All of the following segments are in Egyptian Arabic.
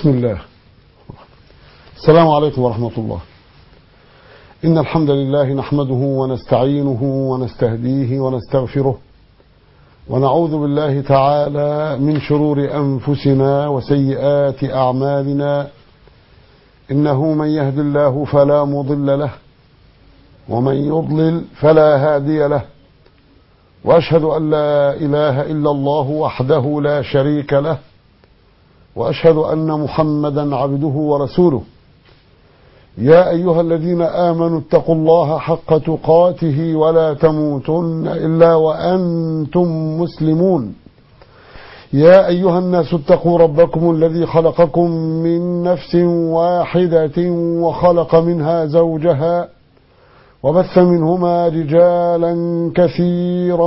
بسم الله السلام عليكم ورحمة الله إن الحمد لله نحمده ونستعينه ونستهديه ونستغفره ونعوذ بالله تعالى من شرور أنفسنا وسيئات أعمالنا إنه من يهد الله فلا مضل له ومن يضلل فلا هادي له وأشهد أن لا إله إلا الله وحده لا شريك له وأشهد أن محمدا عبده ورسوله يا أيها الذين آمنوا اتقوا الله حق تقاته ولا تموتن إلا وأنتم مسلمون يا أيها الناس اتقوا ربكم الذي خلقكم من نفس واحدة وخلق منها زوجها وبث منهما رجالا كثيرا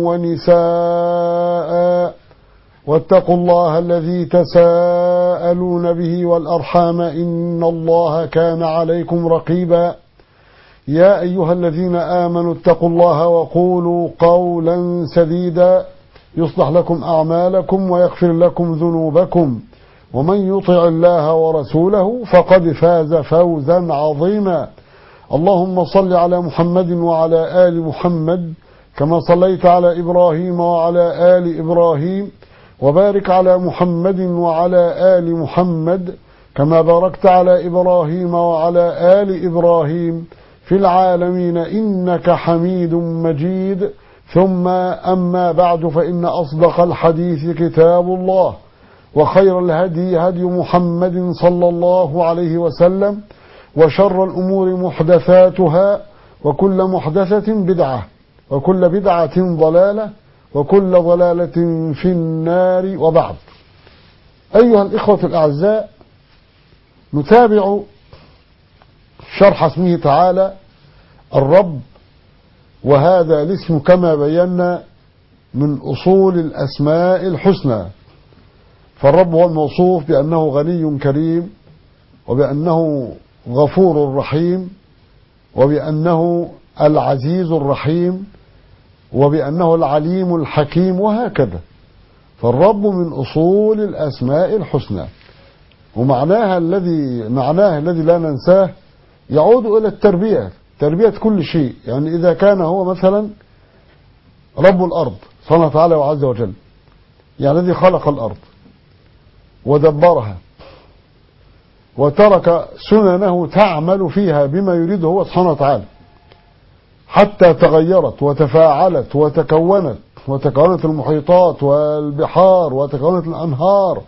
ونساء واتقوا الله الذي تساءلون به والأرحام إن الله كان عليكم رقيبا يا أيها الذين آمنوا اتقوا الله وقولوا قولا سديدا يصلح لكم أعمالكم ويغفر لكم ذنوبكم ومن يطع الله ورسوله فقد فاز فوزا عظيما اللهم صل على محمد وعلى آل محمد كما صليت على إبراهيم وعلى آل إبراهيم وبارك على محمد وعلى آل محمد كما باركت على إبراهيم وعلى آل إبراهيم في العالمين إنك حميد مجيد ثم أما بعد فإن أصدق الحديث كتاب الله وخير الهدي هدي محمد صلى الله عليه وسلم وشر الأمور محدثاتها وكل محدثة بدعة وكل بدعة ضلالة وكل ضلالة في النار وبعد أيها الإخوة الأعزاء نتابع شرح اسمه تعالى الرب وهذا الاسم كما بينا من أصول الأسماء الحسنى فالرب هو الموصوف بأنه غني كريم وبأنه غفور رحيم وبأنه العزيز الرحيم وبأنه العليم الحكيم وهكذا فالرب من أصول الأسماء الحسنى ومعناها الذي معناه الذي لا ننساه يعود إلى التربية تربية كل شيء يعني إذا كان هو مثلا رب الأرض سبحانه وتعالى وعز وجل يعني الذي خلق الأرض ودبرها وترك سننه تعمل فيها بما يريده هو سبحانه وتعالى حتى تغيرت وتفاعلت وتكونت وتكونت المحيطات والبحار وتكونت الأنهار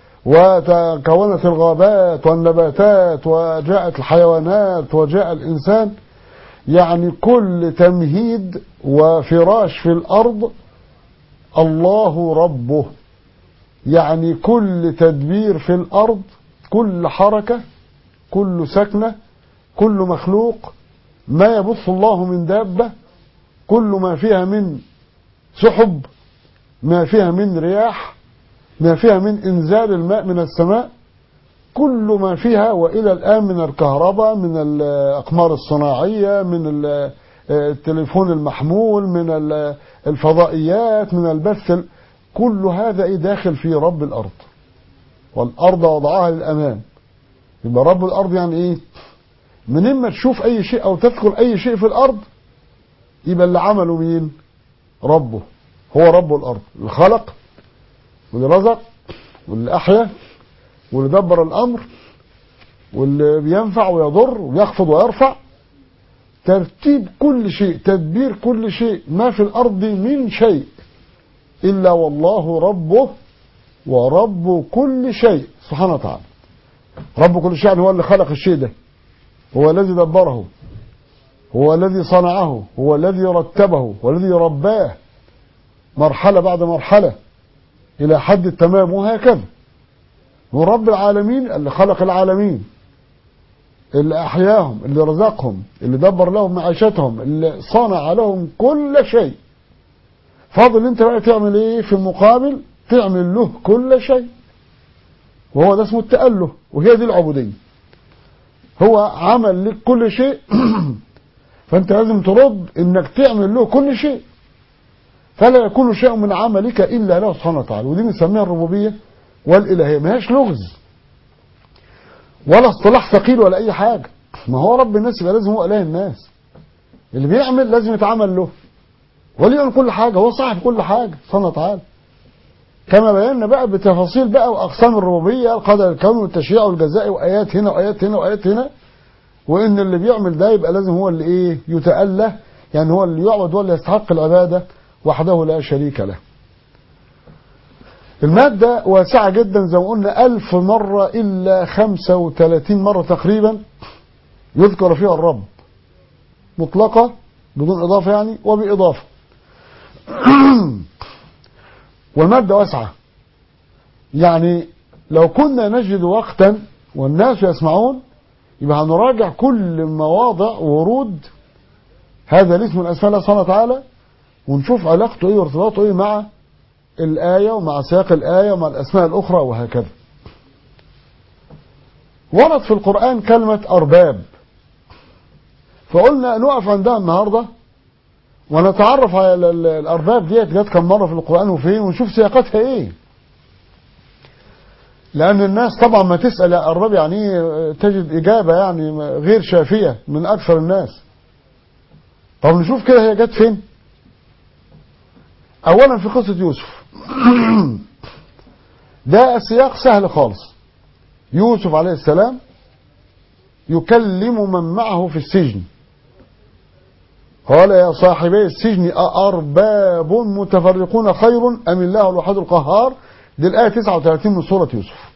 وتكونت الغابات والنباتات وجاءت الحيوانات وجاء الإنسان يعني كل تمهيد وفراش في الأرض الله ربه يعني كل تدبير في الأرض كل حركة كل سكنة كل مخلوق ما يبث الله من دابة كل ما فيها من سحب ما فيها من رياح ما فيها من إنزال الماء من السماء كل ما فيها وإلى الآن من الكهرباء من الأقمار الصناعية من التليفون المحمول من الفضائيات من البث كل هذا إيه داخل في رب الأرض والأرض وضعها للأمام يبقى رب الأرض يعني إيه من إما تشوف أي شيء أو تذكر أي شيء في الأرض يبقى اللي عمله مين ربه هو رب الأرض اللي خلق واللي رزق واللي أحيا واللي دبر الأمر واللي بينفع ويضر ويخفض ويرفع ترتيب كل شيء تدبير كل شيء ما في الأرض من شيء إلا والله ربه ورب كل شيء سبحانه وتعالى رب كل شيء هو اللي خلق الشيء ده هو الذي دبره هو الذي صنعه هو الذي رتبه هو الذي رباه مرحلة بعد مرحلة إلى حد التمام وهكذا هو رب العالمين اللي خلق العالمين اللي أحياهم اللي رزقهم اللي دبر لهم معيشتهم اللي صنع لهم كل شيء فاضل انت بقى تعمل ايه في المقابل تعمل له كل شيء وهو ده اسمه التأله وهي دي العبودية هو عمل لك كل شيء فانت لازم ترد انك تعمل له كل شيء فلا يكون شيء من عملك الا له سبحانه وتعالى ودي بنسميها الربوبيه والالهيه ما هيش لغز ولا اصطلاح ثقيل ولا اي حاجه ما هو رب الناس يبقى لازم هو اله الناس اللي بيعمل لازم يتعمل له وليه كل حاجه هو صاحب كل حاجه سبحانه وتعالى كما بينا بقى بتفاصيل بقى واقسام الربوبيه القدر الكوني والتشريع والجزاء وايات هنا وايات هنا وايات هنا وان اللي بيعمل ده يبقى لازم هو اللي ايه يتأله يعني هو اللي يعبد هو اللي يستحق العباده وحده لا شريك له المادة واسعة جدا زي ما قلنا ألف مرة إلا خمسة وثلاثين مرة تقريبا يذكر فيها الرب مطلقة بدون إضافة يعني وبإضافة والمادة واسعة يعني لو كنا نجد وقتا والناس يسمعون يبقى هنراجع كل مواضع ورود هذا الاسم من اسماء الله سبحانه وتعالى ونشوف علاقته ايه وارتباطه ايه مع الآية ومع سياق الآية ومع الأسماء الأخرى وهكذا ورد في القرآن كلمة أرباب فقلنا نقف عندها النهاردة ونتعرف على الأرباب ديت جت كم مرة في القرآن وفين ونشوف سياقتها إيه لأن الناس طبعا ما تسأل يا أرباب يعني إيه تجد إجابة يعني غير شافية من أكثر الناس طب نشوف كده هي جت فين أولا في قصة يوسف ده السياق سهل خالص يوسف عليه السلام يكلم من معه في السجن قال يا صاحبي السجن أأرباب متفرقون خير أم الله الوحيد القهار دي الآية 39 من سورة يوسف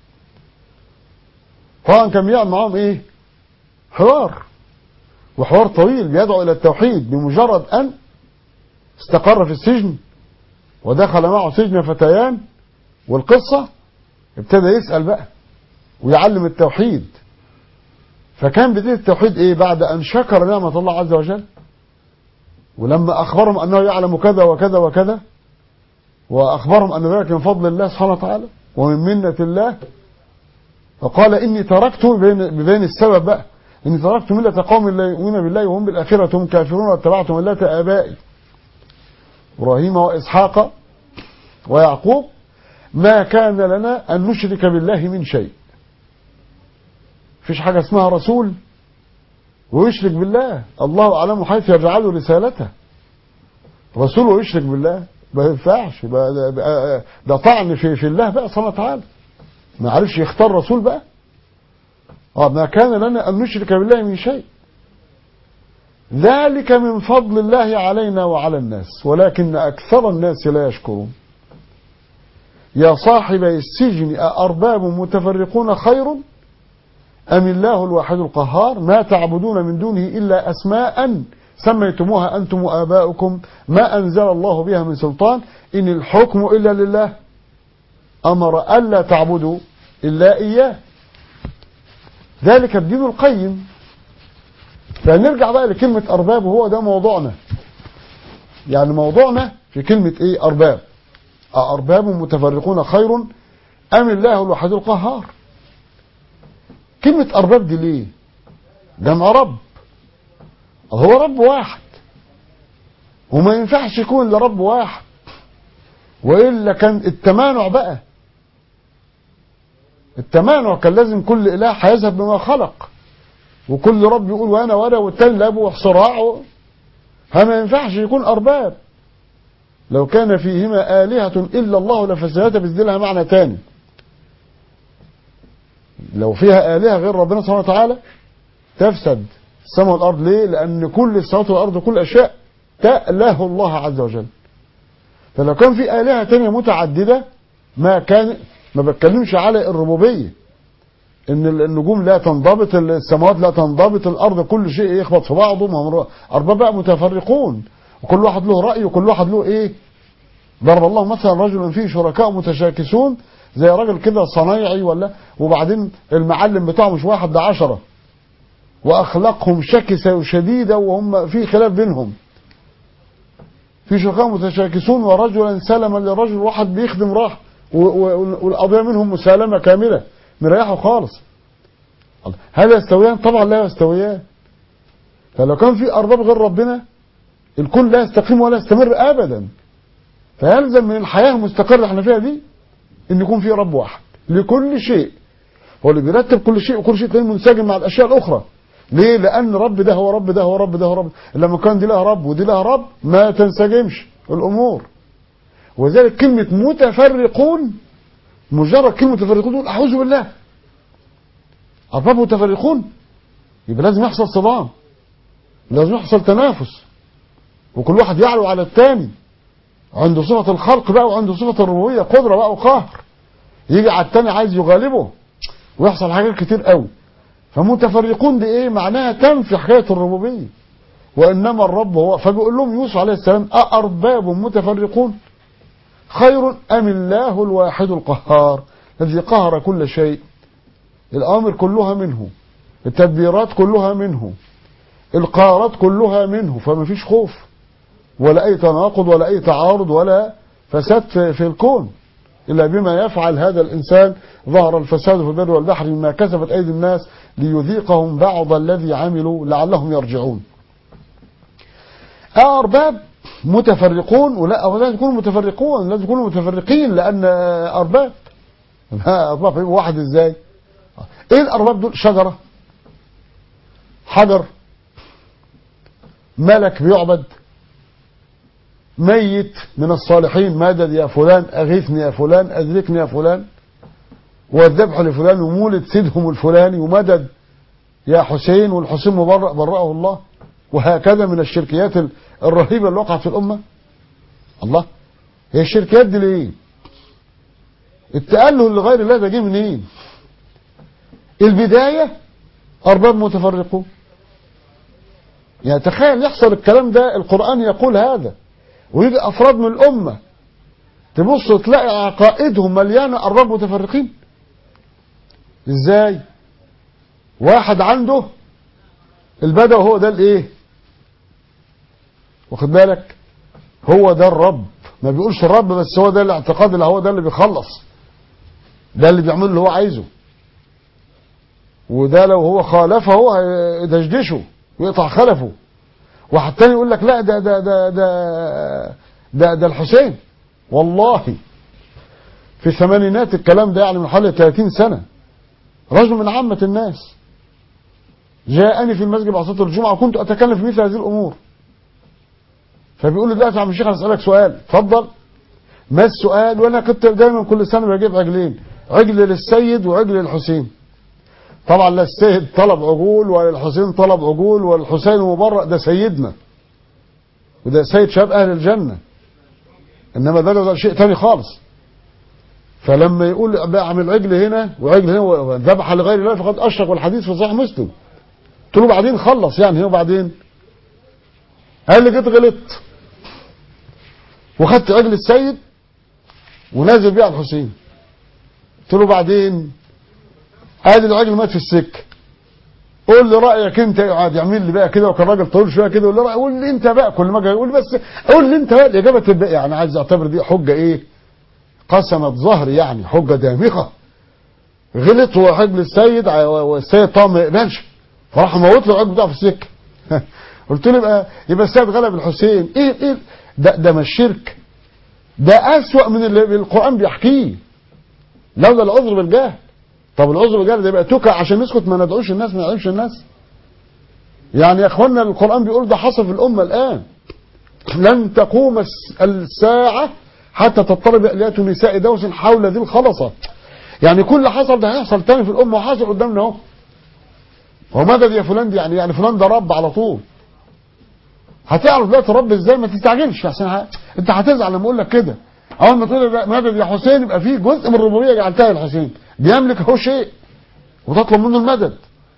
طبعا كان بيعمل معاهم ايه حوار وحوار طويل بيدعو إلى التوحيد بمجرد أن استقر في السجن ودخل معه سجن فتيان والقصة ابتدى يسأل بقى ويعلم التوحيد فكان بداية التوحيد ايه بعد ان شكر نعمة الله عز وجل ولما اخبرهم انه يعلم كذا وكذا وكذا واخبرهم ان ذلك من فضل الله سبحانه وتعالى ومن منة الله فقال اني تركت ببين السبب بقى اني تركت ملة قوم لا يؤمنون بالله وهم بالاخرة هم كافرون واتبعت ملة ابائي ابراهيم واسحاق ويعقوب ما كان لنا ان نشرك بالله من شيء فيش حاجة اسمها رسول ويشرك بالله الله أعلم حيث يجعل رسالته رسول ويشرك بالله ما ينفعش ده, ده طعن في, في الله بقى سبحانه وتعالى ما عرفش يختار رسول بقى اه ما كان لنا أن نشرك بالله من شيء ذلك من فضل الله علينا وعلى الناس ولكن أكثر الناس لا يشكرون يا صاحبي السجن أأرباب متفرقون خير أم الله الواحد القهار ما تعبدون من دونه إلا أسماء سميتموها أنتم وآباؤكم ما أنزل الله بها من سلطان إن الحكم إلا لله أمر ألا تعبدوا إلا إياه ذلك الدين القيم فنرجع بقى لكلمة أرباب وهو ده موضوعنا يعني موضوعنا في كلمة إيه أرباب أرباب متفرقون خير أم الله الواحد القهار كلمة أرباب دي ليه جمع رب هو رب واحد وما ينفعش يكون لرب واحد وإلا كان التمانع بقى التمانع كان لازم كل إله هيذهب بما خلق وكل رب يقول وأنا وأنا والتاني لأبو صراع فما ينفعش يكون أرباب لو كان فيهما آلهة إلا الله لفسدتا بيديلها معنى تاني لو فيها آلهة غير ربنا سبحانه وتعالى تفسد السماء والأرض ليه لأن كل السماوات والأرض وكل الأشياء تأله الله عز وجل فلو كان في آلهة تانية متعددة ما كان ما بتكلمش على الربوبية ان النجوم لا تنضبط السماوات لا تنضبط الارض كل شيء يخبط في بعضه ما ارباب بقى متفرقون وكل واحد له راي وكل واحد له ايه ضرب الله مثلا رجل فيه شركاء متشاكسون زي راجل كده صنايعي ولا وبعدين المعلم بتاعه مش واحد ده عشرة واخلاقهم شكسة وشديدة وهم في خلاف بينهم في شركاء متشاكسون ورجلا سلما لرجل واحد بيخدم راح والقضية منهم مسالمة كاملة مريحه خالص هل يستويان طبعا لا يستويان فلو كان في أرباب غير ربنا الكل لا يستقيم ولا يستمر أبدا فيلزم من الحياة المستقرة احنا فيها دي ان يكون في رب واحد لكل شيء هو اللي بيرتب كل شيء وكل شيء تاني منسجم مع الاشياء الاخرى ليه لان رب ده هو رب ده هو رب ده هو رب لما كان دي لها رب ودي لها رب ما تنسجمش الامور وذلك كلمة متفرقون مجرد كلمة متفرقون تقول أعوذ بالله أرباب متفرقون يبقى لازم يحصل صدام لازم يحصل تنافس وكل واحد يعلو على الثاني عنده صفة الخلق بقى وعنده صفة الربوبية قدرة بقى وقهر يجي على الثاني عايز يغالبه ويحصل حاجات كتير قوي فمتفرقون دي ايه معناها تنفي حكاية الربوبية وإنما الرب هو فبيقول لهم يوسف عليه السلام أأرباب متفرقون خير أم الله الواحد القهار الذي قهر كل شيء الأمر كلها منه التدبيرات كلها منه القارات كلها منه فما فيش خوف ولا أي تناقض ولا أي تعارض ولا فساد في, في الكون إلا بما يفعل هذا الإنسان ظهر الفساد في البر والبحر مما كسبت أيدي الناس ليذيقهم بعض الذي عملوا لعلهم يرجعون أرباب متفرقون ولا أو لازم يكونوا متفرقون لازم يكونوا متفرقين لأن أرباب لا أرباب يبقوا واحد إزاي إيه الأرباب دول شجرة حجر ملك بيعبد ميت من الصالحين مدد يا فلان أغيثني يا فلان أدركني يا فلان والذبح لفلان ومولد سيدهم الفلاني ومدد يا حسين والحسين مبرأ برأه الله وهكذا من الشركيات الرهيبة اللي وقعت في الأمة الله هي الشركيات دي ليه التأله لغير الله ده جه منين البداية أرباب متفرقون يعني تخيل يحصل الكلام ده القرآن يقول هذا ويجي أفراد من الأمة تبص تلاقي عقائدهم مليانة أرباب متفرقين ازاي واحد عنده البدء هو ده الايه واخد بالك هو ده الرب ما بيقولش الرب بس هو ده الاعتقاد اللي هو ده اللي بيخلص ده اللي بيعمل اللي هو عايزه وده لو هو خالفه هو هيدشدشه ويقطع خلفه واحد تاني يقول لك لا ده ده ده ده ده, ده الحسين والله في الثمانينات الكلام ده يعني من حوالي 30 سنة رجل من عامة الناس جاءني في المسجد بعد صلاة الجمعة وكنت أتكلم في مثل هذه الأمور فبيقول لي دلوقتي يا عم الشيخ انا اسالك سؤال اتفضل ما السؤال وانا كنت دايما كل سنه بجيب عجلين عجل للسيد وعجل للحسين طبعا لا السيد طلب عجول ولا الحسين طلب عجول ولا الحسين مبرأ ده سيدنا وده سيد شباب اهل الجنه انما ده, ده شيء تاني خالص فلما يقول بعمل عجل هنا وعجل هنا وذبح لغير الله فقد اشرك والحديث في صحيح مسلم قلت له بعدين خلص يعني هنا وبعدين قال لي جيت غلطت وخدت عجل السيد ونازل بيه على الحسين قلت له بعدين ادي العجل مات في السكه قول لي رايك انت قاعد يعمل لي بقى كده وكان راجل طويل شويه كده يقول لي قول لي انت بقى كل ما اجي يقول لي بس قول لي انت بقى الاجابه تبقى يعني عايز اعتبر دي حجه ايه قسمت ظهري يعني حجه دامغه غلط هو عجل السيد والسيد طبعا ما يقبلش فراح موت له العجل بتاعه في السكه قلت له يبقى يبقى السيد غلب الحسين ايه ايه ده ده مش شرك ده اسوأ من اللي القرآن بيحكيه لولا العذر بالجهل طب العذر بالجهل ده يبقى تكع عشان نسكت ما ندعوش الناس ما ندعوش الناس يعني يا اخوانا القرآن بيقول ده حصل في الأمة الآن لن تقوم الساعة حتى تضطرب أليات نساء دوس حول ذي الخلصة يعني كل حصل ده هيحصل تاني في الأمة وحاصل قدامنا اهو هو مدد يا فلان دي يعني يعني فلان ده رب على طول هتعرف دلوقتي رب ازاي ما تستعجلش عشان ه... انت هتزعل لما اقول لك كده اول ما تقول مدد يا حسين يبقى في جزء من الربوبيه جعلتها للحسين بيملك اهو شيء وتطلب منه المدد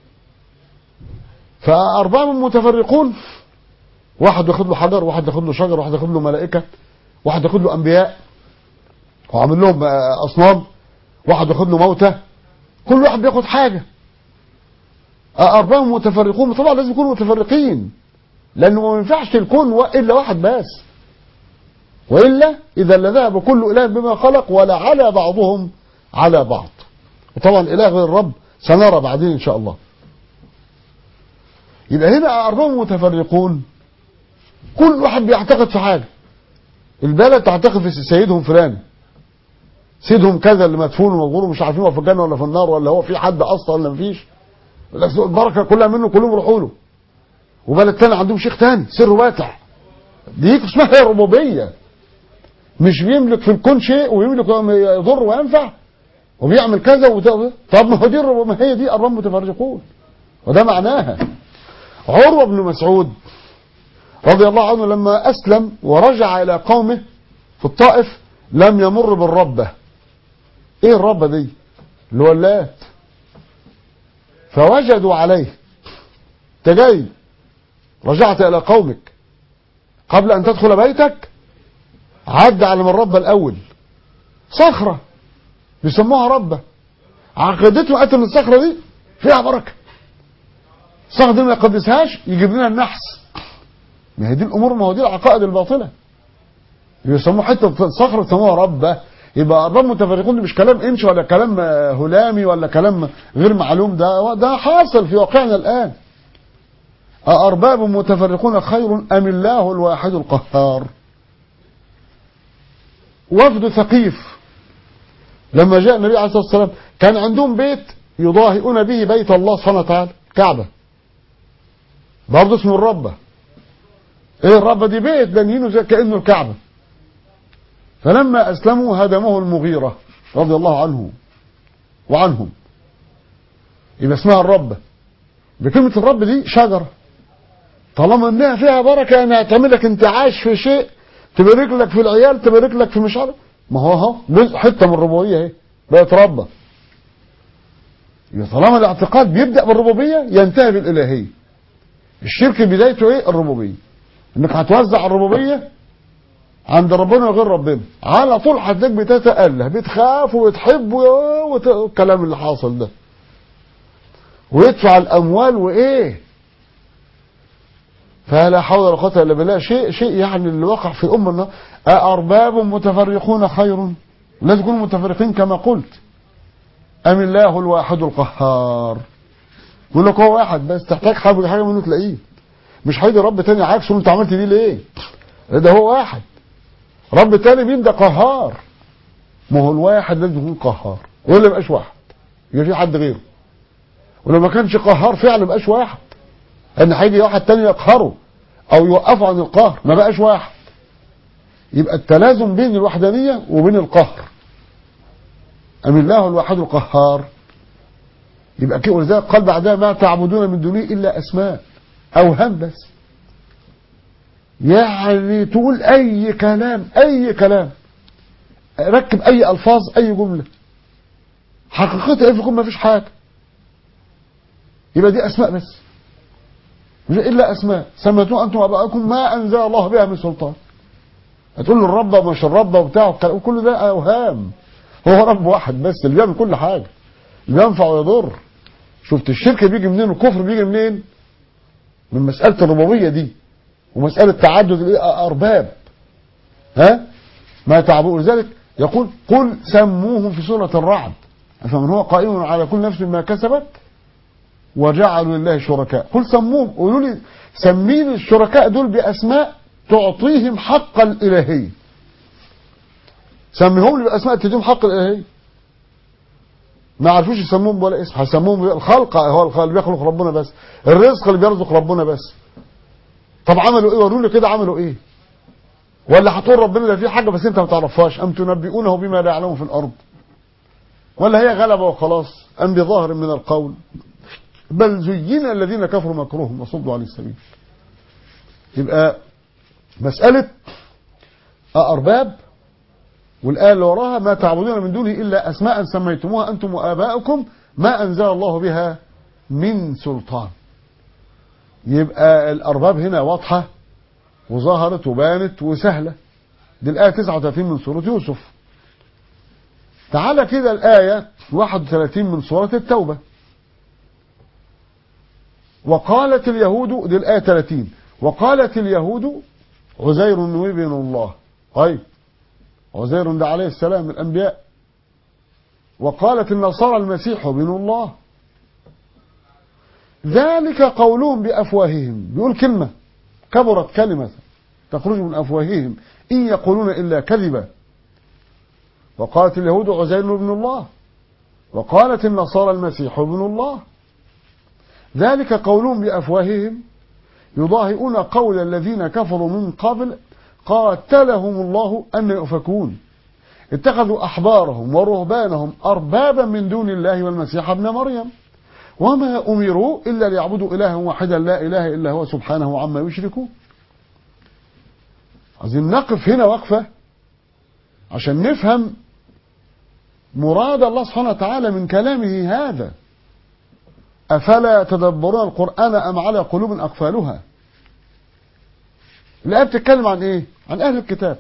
فارباب متفرقون واحد ياخد له حجر واحد ياخد له شجر واحد ياخد له ملائكه واحد ياخد له انبياء وعامل لهم اصنام واحد ياخد له موتى كل واحد بياخد حاجه ارباب متفرقون طبعا لازم يكونوا متفرقين لانه ما ينفعش الكون الا واحد بس والا اذا لذهب كل اله بما خلق ولا على بعضهم على بعض وطبعا اله غير الرب سنرى بعدين ان شاء الله يبقى هنا ارباب متفرقون كل واحد بيعتقد في حاجه البلد تعتقد في سيدهم فلان سيدهم كذا اللي مدفون ومغور مش عارفين هو في الجنه ولا في النار ولا هو في حد اصلا ولا مفيش البركه كلها منه كلهم يروحوا له وبلد تاني عندهم شيخ تاني سر واسع دي اسمها الربوبيه مش بيملك في الكون شيء ويملك يضر وينفع وبيعمل كذا وده طب ما هو دي الرب- ما هي دي الرب متفرقون وده معناها عروه بن مسعود رضي الله عنه لما اسلم ورجع الى قومه في الطائف لم يمر بالربه ايه الربه دي اللي هو اللات فوجدوا عليه انت جاي رجعت الى قومك قبل ان تدخل بيتك عد على من ربه الاول صخره بيسموها ربه عقيدتهم قالت ان الصخره دي فيها بركه الصخره دي ما يقدسهاش يجيب لنا النحس ما هي دي الامور ما هو دي العقائد الباطله بيسموها حته صخره يسموها ربه يبقى الرب متفرقون دي مش كلام انش ولا كلام آه، هلامي ولا كلام غير معلوم ده ده حاصل في واقعنا الان أأرباب متفرقون خير أم الله الواحد القهار وفد ثقيف لما جاء النبي عليه الصلاة والسلام كان عندهم بيت يضاهئون به بيت الله سبحانه وتعالى كعبة برضه اسمه الربة ايه الربة دي بيت بنينه زي كأنه الكعبة فلما أسلموا هدمه المغيرة رضي الله عنه وعنهم يبقى اسمها الربة بكلمة الرب دي شجرة طالما انها فيها بركة انها تعمل لك انت عايش في شيء تبارك لك في العيال تبارك لك في مش عارف ما هو اهو جزء حته من الربوبيه اهي بقت ربه يبقى طالما الاعتقاد بيبدا بالربوبيه ينتهي بالالهيه الشرك بدايته ايه الربوبيه انك هتوزع الربوبيه عند ربنا وغير ربنا على طول هتلاقيك بتتأله بتخاف وبتحب و- وت- والكلام اللي حاصل ده ويدفع الاموال وايه فلا حول ولا قوه الا بالله شيء شيء يعني اللي وقع في الامه النهارده أأرباب متفرقون خير لا تكونوا متفرقين كما قلت أم الله الواحد القهار يقول لك هو واحد بس تحتاج حاجة حاجة منه تلاقيه مش هيجي رب تاني عكسه انت عملت دي ليه ده هو واحد رب تاني مين ده قهار ما هو الواحد لازم يكون قهار ولا يبقاش واحد يبقى في حد غيره ولو ما كانش قهار فعلا ما يبقاش واحد ان هيجي واحد تاني يقهره او يوقفه عن القهر ما بقاش واحد يبقى التلازم بين الوحدانية وبين القهر أم الله الواحد القهار يبقى كده ولذلك قال بعدها ما تعبدون من دونه إلا أسماء أوهام بس يعني تقول أي كلام أي كلام ركب أي ألفاظ أي جملة حقيقتها إيه في الجملة مفيش حاجة يبقى دي أسماء بس مش إلا أسماء سميتوها أنتم أبائكم ما أنزل الله بها من سلطان هتقول له الرب ومش الرب وبتاع والكلام- كل ده اوهام هو رب واحد بس اللي بيعمل كل حاجه اللي بينفع ويضر شفت الشرك بيجي منين والكفر بيجي منين من مساله الربوبيه دي ومساله تعدد الارباب ها ما تعبوا لذلك يقول قل سموهم في سوره الرعد فمن هو قائم على كل نفس ما كسبت وجعلوا لله شركاء قل سموهم قولوا لي سمين الشركاء دول باسماء تعطيهم حق الإلهية سميهم لي بأسماء تديهم حق الإلهية ما عرفوش يسموهم ولا اسم هيسموهم الخلق هو الخلق اللي بيخلق ربنا بس الرزق اللي بيرزق ربنا بس طب عملوا ايه وروا لي كده عملوا ايه ولا هتقول ربنا ده في حاجه بس انت ما تعرفهاش ام تنبئونه بما لا يعلمه في الارض ولا هي غلبه وخلاص ام بظاهر من القول بل زين الذين كفروا مكروهم وصدوا عن السبيل يبقى مسألة أرباب والآية اللي وراها ما تعبدون من دونه إلا أسماء سميتموها أنتم وآباؤكم ما أنزل الله بها من سلطان يبقى الأرباب هنا واضحة وظهرت وبانت وسهلة دي الآية 39 من سورة يوسف تعالى كده الآية 31 من سورة التوبة وقالت اليهود دي الآية 30 وقالت اليهود عزير ابن الله طيب عزير ده عليه السلام من الأنبياء وقالت النصارى المسيح ابن الله ذلك قولهم بأفواههم بيقول كلمة كبرت كلمة تخرج من أفواههم إن يقولون إلا كذبا وقالت اليهود عزير ابن الله وقالت النصارى المسيح ابن الله ذلك قولهم بأفواههم يضاهئون قول الذين كفروا من قبل قاتلهم الله أن يؤفكون اتخذوا أحبارهم ورهبانهم أربابا من دون الله والمسيح ابن مريم وما أمروا إلا ليعبدوا إلها واحدا لا إله إلا هو سبحانه عما يشركون عايزين نقف هنا وقفة عشان نفهم مراد الله سبحانه وتعالى من كلامه هذا أفلا يتدبرون القرآن أم على قلوب أقفالها الآية بتتكلم عن إيه عن أهل الكتاب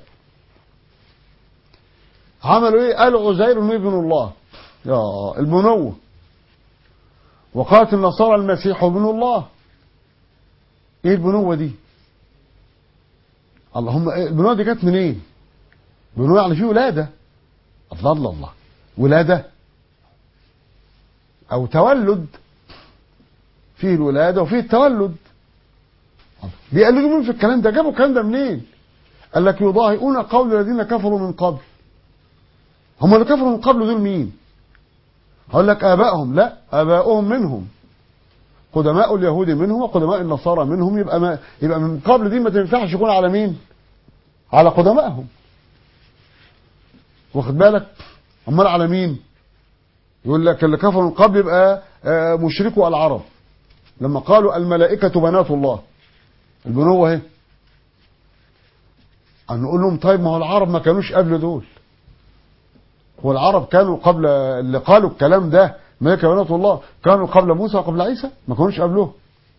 عملوا إيه قالوا عزير ابن الله يا البنوة وقالت النصارى المسيح ابن الله ايه البنوة دي اللهم إيه البنوة دي جت منين إيه؟ بنوة يعني في ولادة الله الله الله ولادة او تولد فيه الولادة وفيه التولد بيقلدوا مين في الكلام ده جابوا الكلام ده منين قال لك يضاهئون قول الذين كفروا من قبل هم اللي كفروا من قبل دول مين هقول لك آبائهم لا آبائهم منهم قدماء اليهود منهم وقدماء النصارى منهم يبقى ما يبقى من قبل دي ما تنفعش يكون على مين على قدمائهم واخد بالك امال على مين يقول لك اللي كفروا من قبل يبقى مشركوا العرب لما قالوا الملائكة بنات الله البنوة اهي نقول لهم طيب ما هو العرب ما كانوش قبل دول هو العرب كانوا قبل اللي قالوا الكلام ده ملائكة بنات الله كانوا قبل موسى وقبل عيسى ما كانوش قبله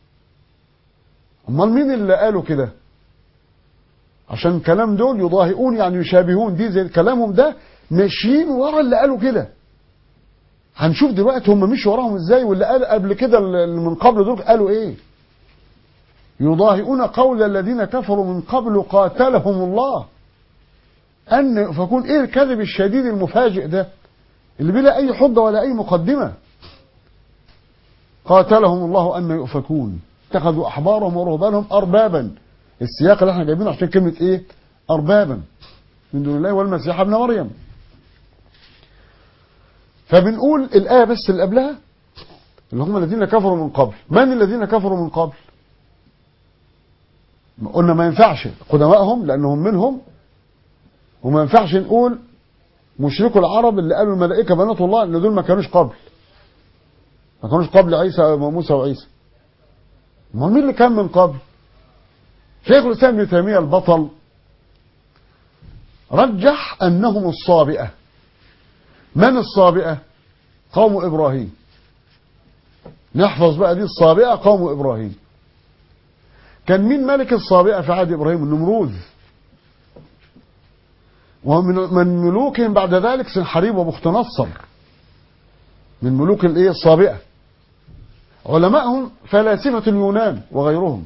امال مين اللي قالوا كده عشان كلام دول يضاهئون يعني يشابهون دي زي كلامهم ده ماشيين ورا اللي قالوا كده هنشوف دلوقتي هم مشوا وراهم ازاي واللي قال قبل كده اللي من قبل دول قالوا ايه يضاهئون قول الذين كفروا من قبل قاتلهم الله أن يؤفكون إيه الكذب الشديد المفاجئ ده اللي بلا أي حجة ولا أي مقدمة قاتلهم الله أن يؤفكون اتخذوا أحبارهم ورهبانهم أربابا السياق اللي احنا جايبينه عشان كلمة إيه أربابا من دون الله والمسيح ابن مريم فبنقول الآية بس اللي قبلها اللي هم الذين كفروا من قبل من الذين كفروا من قبل قلنا ما ينفعش قدمائهم لأنهم منهم وما ينفعش نقول مشركوا العرب اللي قالوا الملائكة بنات الله ان دول ما كانوش قبل ما كانوش قبل عيسى وموسى وعيسى ما مين اللي كان من قبل شيخ الاسلام ابن تيميه البطل رجح انهم الصابئه من الصابئه قوم ابراهيم نحفظ بقى دي الصابئه قوم ابراهيم كان مين ملك الصابئه في عهد ابراهيم النمروذ ومن من ملوكهم بعد ذلك سنحريب وبخت نصر من ملوك الايه الصابئه علمائهم فلاسفه اليونان وغيرهم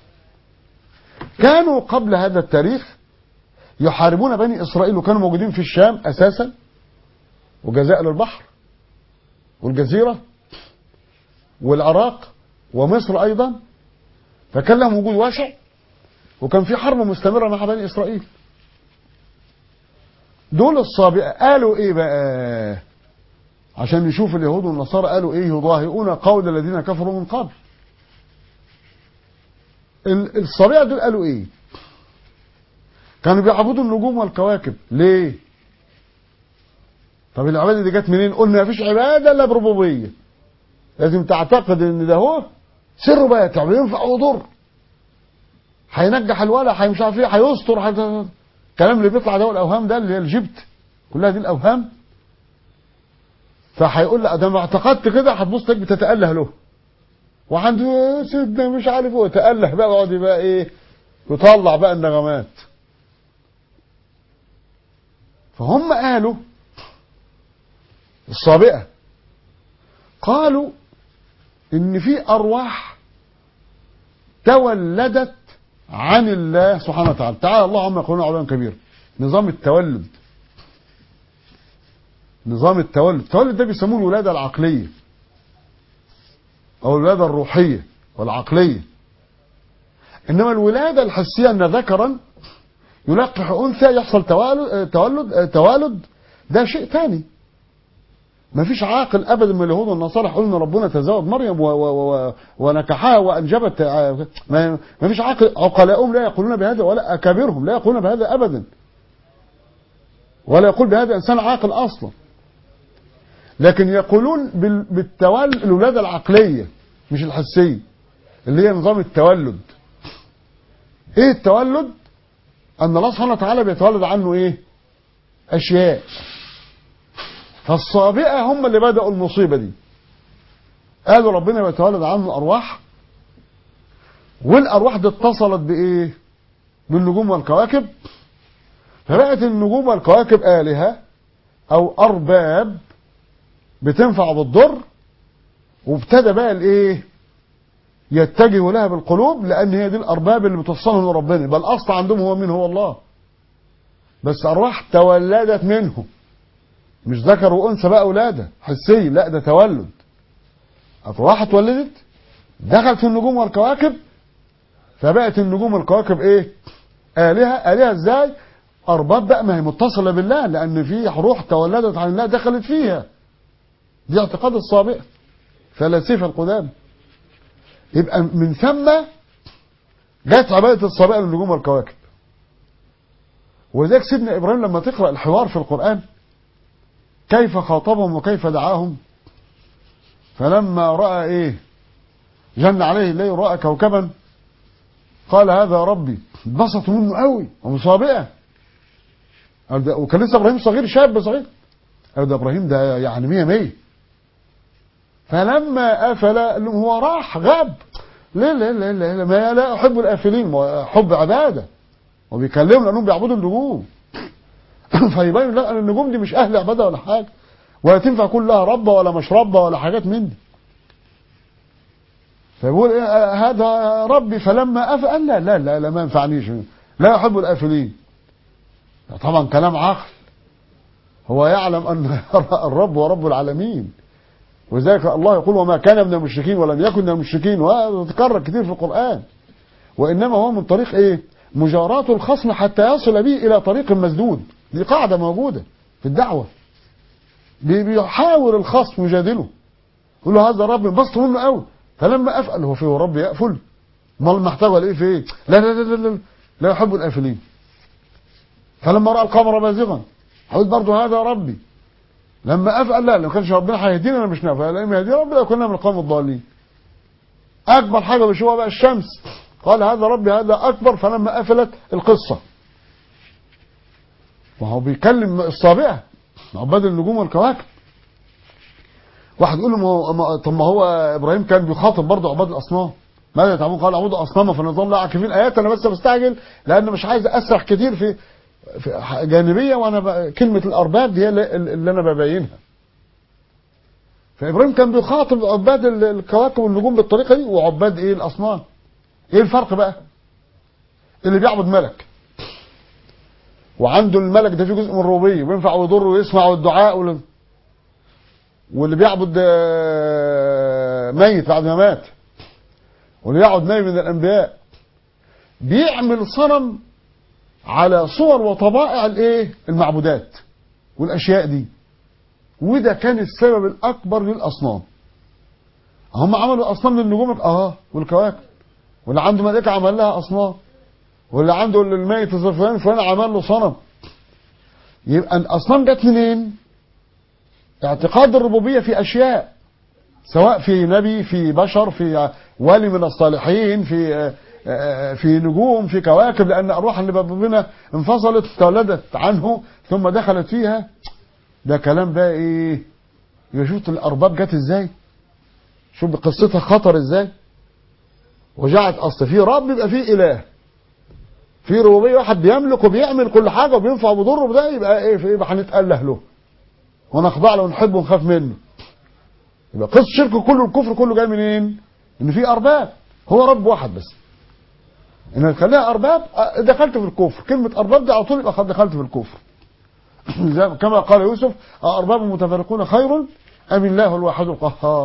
كانوا قبل هذا التاريخ يحاربون بني اسرائيل وكانوا موجودين في الشام اساسا وجزائر البحر والجزيره والعراق ومصر ايضا فكان لهم وجود واسع وكان في حرب مستمره مع بني اسرائيل دول الصابئة قالوا ايه بقى عشان نشوف اليهود والنصارى قالوا ايه يضاهئون قول الذين كفروا من قبل الصابئة دول قالوا ايه كانوا بيعبدوا النجوم والكواكب ليه طب العبادة دي جت منين قلنا مفيش عبادة الا بربوبية لازم تعتقد ان ده هو سره باتع بينفع ويضر هينجح الولا مش عارف ايه هيستر حي... الكلام اللي بيطلع ده الاوهام ده اللي هي الجبت كلها دي الاوهام فهيقول لا ده ما اعتقدت كده هتبص تلاقيك بتتاله له وعنده سيدنا مش عارف هو تاله بقى يقعد بقى ايه يطلع بقى النغمات فهم قالوا الصابئه قالوا ان في ارواح تولدت عن الله سبحانه وتعالى تعالى الله عما يقولون علوا كبير نظام التولد نظام التولد التولد ده بيسموه الولادة العقلية أو الولادة الروحية والعقلية إنما الولادة الحسية أن ذكرا يلقح أنثى يحصل توالد, توالد, توالد ده شيء تاني ما فيش عاقل ابدا من اليهود والنصارى يقول ان ربنا تزوج مريم و و و ونكحها وانجبت ما ما فيش عاقل عقلاؤهم لا يقولون بهذا ولا اكابرهم لا يقولون بهذا ابدا ولا يقول بهذا انسان عاقل اصلا لكن يقولون بال- بالتولد الولاده العقليه مش الحسيه اللي هي نظام التولد ايه التولد ان الله سبحانه وتعالى بيتولد عنه ايه اشياء فالصابئه هم اللي بداوا المصيبه دي قالوا ربنا بيتولد عنه ارواح والارواح دي اتصلت بايه بالنجوم والكواكب فبقت النجوم والكواكب الهه او ارباب بتنفع بالضر وابتدى بقى الايه يتجهوا لها بالقلوب لان هي دي الارباب اللي بتوصلهم لربنا بل الاصل عندهم هو مين هو الله بس ارواح تولدت منه مش ذكر وانثى بقى اولاده حسي لا ده تولد ارواح اتولدت دخلت في النجوم والكواكب فبقت النجوم والكواكب ايه الهه الهه ازاي ارباب بقى ما هي متصله بالله لان في روح تولدت عن الله دخلت فيها دي اعتقاد الصابئه فلاسفه القدامى يبقى من ثم جت عباده الصابئه للنجوم والكواكب ولذلك سيدنا ابراهيم لما تقرا الحوار في القران كيف خاطبهم وكيف دعاهم فلما راى ايه جن عليه الليل راى كوكبا قال هذا ربي اتبسطوا منه قوي ومصابئه قال ده- وكان لسه ابراهيم صغير شاب صغير قال ده ابراهيم ده يعني مية مية فلما افل قال لهم هو راح غاب ليه ليه ليه ليه ليه؟ ما لا احب الافلين ما حب عباده وبيكلموا لانهم بيعبدوا النجوم فيبين لا ان النجوم دي مش اهل عباده ولا حاجه ولا تنفع يكون لها ربه ولا مش ربه ولا حاجات من دي فيقول إيه آه، هذا ربي فلما افل قال لا لا لا, لا ما ينفعنيش لا يحب الافلين طبعا كلام عقل هو يعلم ان الرب هو رب العالمين ولذلك الله يقول وما كان من المشركين ولم يكن من المشركين وتكرر كتير في القرآن وإنما هو من طريق إيه مجاراة الخصم حتى يصل به إلى طريق مسدود دي قاعدة موجودة في الدعوة بي- بيحاول الخصم يجادله يقول له هذا رب انبسط منه قوي فلما أفعل هو فيه رب يأفل امال محتاج ولا ايه في ايه لا لا لا لا لا, لا يحب الآفلين فلما رأى القمر بازغا قلت برضه هذا ربي لما افعل لا لو كانش ربنا هيهدينا انا مش نافع لما يهدينا ربنا كنا من القوم الضالين اكبر حاجه بيشوفها بقى الشمس قال هذا ربي هذا اكبر فلما قفلت القصه وهو بيكلم الصابئه عباد النجوم والكواكب واحد يقول له ما هو- ما- طب ما هو ابراهيم كان بيخاطب برضه عباد الاصنام ماذا تعملون قال اعبدوا اصناما فنظل لا عاكفين ايات انا بس بستعجل لان مش عايز اسرح كتير في في ح- جانبيه وانا ب... كلمه الارباب دي هي اللي, اللي انا ببينها فابراهيم كان بيخاطب عباد ال- الكواكب والنجوم بالطريقه دي وعباد ايه الاصنام ايه الفرق بقى اللي بيعبد ملك وعنده الملك ده فيه جزء من الربوبيه وينفع ويضر ويسمع الدعاء وال... واللي بيعبد آه، ميت بعد ما مات واللي يعبد نبي من الانبياء بيعمل صنم على صور وطبائع الايه المعبودات والاشياء دي وده كان السبب الاكبر للاصنام هم عملوا اصنام للنجوم اه والكواكب واللي عنده ملائكه عمل لها اصنام واللي عنده الميت زي فلان فلان عمل له صنم يبقى الاصنام جت منين اعتقاد الربوبيه في اشياء سواء في نبي في بشر في ولي من الصالحين في في نجوم في كواكب لان ارواح اللي ربنا انفصلت تولدت عنه ثم دخلت فيها ده كلام بقى ايه يبقى شفت الارباب جت ازاي شوف قصتها خطر ازاي وجعت اصل في رب يبقى في اله في ربوبيه واحد بيملك وبيعمل كل حاجه وبينفع وبيضر وده يبقى ايه يبقى هنتاله له ونخضع له ونحبه ونخاف منه يبقى قصه الشرك كله الكفر كله جاي منين؟ ان في ارباب هو رب واحد بس ان تخليها ارباب أه، دخلت في الكفر كلمه ارباب دي على طول يبقى دخلت في الكفر زي كما قال يوسف أأرباب متفرقون خير أم الله الواحد القهار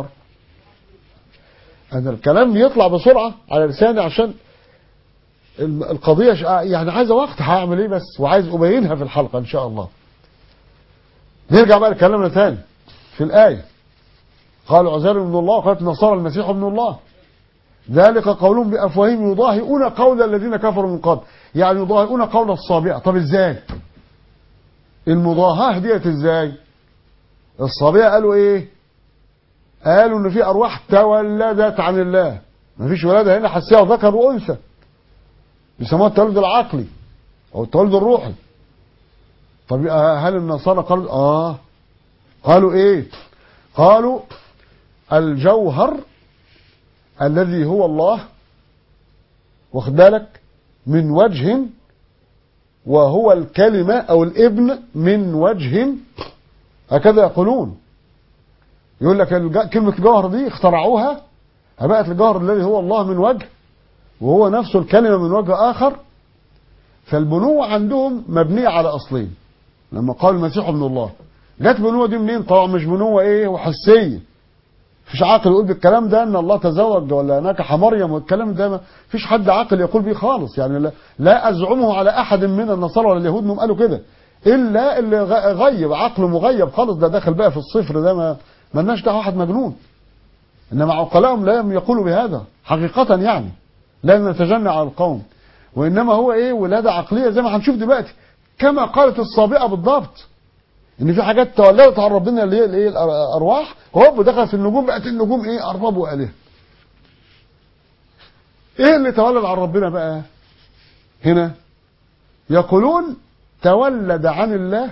هذا الكلام يطلع بسرعة على لساني عشان الم- القضية ش- يعني عايزة وقت هعمل ايه بس وعايز أبينها في الحلقة إن شاء الله نرجع بقى لكلامنا تاني في الآية قال عزير ابن الله وقالت النصارى المسيح ابن الله ذلك قولهم بأفواههم يضاهئون قول الذين كفروا من قبل يعني يضاهئون قول الصابئة طب ازاي المضاهاة ديت ازاي الصابئة قالوا ايه قالوا ان في ارواح تولدت عن الله مفيش ولادة هنا حسيها ذكر وانثى بيسموها التولد العقلي او التولد الروحي طب هل النصارى قالوا اه قالوا ايه قالوا الجوهر الذي هو الله واخد بالك من وجه وهو الكلمة او الابن من وجه هكذا يقولون يقول لك الج- كلمة الجوهر دي اخترعوها بقت الجوهر الذي هو الله من وجه وهو نفسه الكلمة من وجه آخر فالبنوة عندهم مبنية على أصلين لما قال المسيح ابن الله جت بنوة دي منين طبعا مش بنوة ايه وحسية فيش عاقل يقول بالكلام ده ان الله تزوج ولا نكح مريم والكلام ده ما فيش حد عاقل يقول بيه خالص يعني لا, لا ازعمه على احد من النصارى ولا اليهود انهم قالوا كده الا اللي غ- غيب عقله مغيب خالص ده داخل بقى في الصفر ده ما ملناش دعوه واحد مجنون انما عقلاهم لا يقولوا بهذا حقيقه يعني لا نتجنى على القوم وانما هو ايه ولاده عقليه زي ما هنشوف دلوقتي كما قالت السابقه بالضبط ان في حاجات تولدت عن ربنا اللي هي الايه الارواح وهوب دخل في النجوم بقت النجوم ايه ارباب والهه ايه اللي تولد عن ربنا بقى هنا يقولون تولد عن الله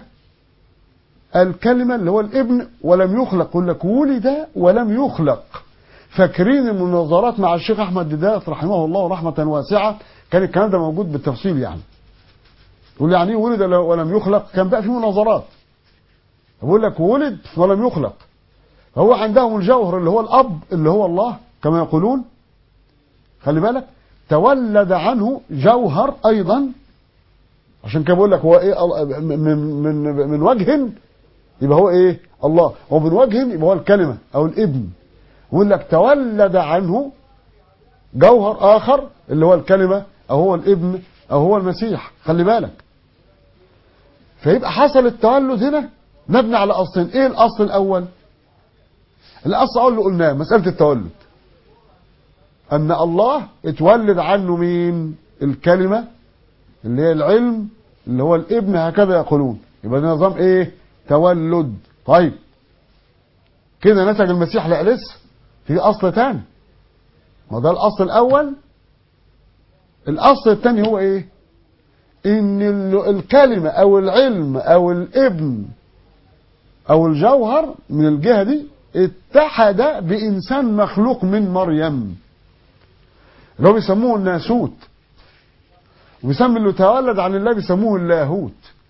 الكلمة اللي هو الابن ولم يخلق يقول لك ولد ولم يخلق فاكرين المناظرات مع الشيخ احمد ديدات رحمه الله رحمة واسعة كان الكلام ده موجود بالتفصيل يعني يقول يعني ايه ولد ولم يخلق كان بقى في مناظرات بقول لك ولد ولم يخلق هو عندهم الجوهر اللي هو الاب اللي هو الله كما يقولون خلي بالك تولد عنه جوهر ايضا عشان كده بقول لك هو ايه من من من وجه يبقى هو ايه الله ومن وجه يبقى هو الكلمه او الابن يقول لك تولد عنه جوهر اخر اللي هو الكلمه او هو الابن او هو المسيح خلي بالك فيبقى حصل التولد هنا مبني على اصلين ايه الاصل الاول الاصل الاول اللي قلناه مساله التولد ان الله اتولد عنه مين الكلمه اللي هي العلم اللي هو الابن هكذا يقولون يبقى ده نظام ايه تولد طيب كده نسج المسيح لا لسه في اصل تاني ما ده الاصل الاول الاصل الثاني هو ايه ان ال- الكلمه او العلم او الابن او الجوهر من الجهه دي اتحد بانسان مخلوق من مريم اللي هو بيسموه الناسوت وبيسمي اللي تولد عن الله بيسموه اللاهوت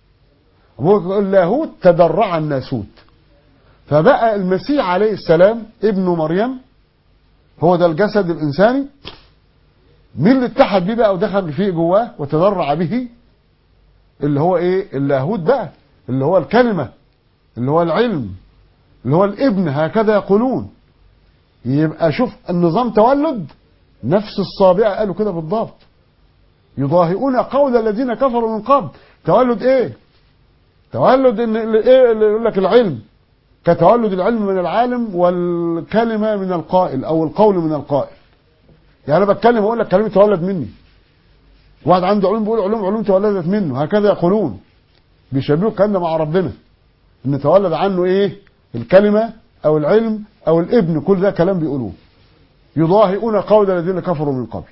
هو اللاهوت تدرع الناسوت فبقى المسيح عليه السلام ابن مريم هو ده الجسد الإنساني مين اللي اتحد بيه بقى ودخل فيه جواه وتدرع به اللي هو ايه اللاهوت بقى اللي هو الكلمة اللي هو العلم اللي هو الابن هكذا يقولون يبقى شوف النظام تولد نفس الصابئة قالوا كده بالضبط يضاهئون قول الذين كفروا من قبل تولد ايه تولد ان ايه اللي يقول لك العلم كتولد العلم من العالم والكلمة من القائل او القول من القائل يعني انا بتكلم اقول لك كلامي تولد مني واحد عنده علوم بيقول علوم علوم تولدت منه هكذا يقولون بيشبهوا الكلام ده مع ربنا ان تولد عنه ايه الكلمة او العلم او الابن كل ده كلام بيقولوه يضاهئون قول الذين كفروا من قبل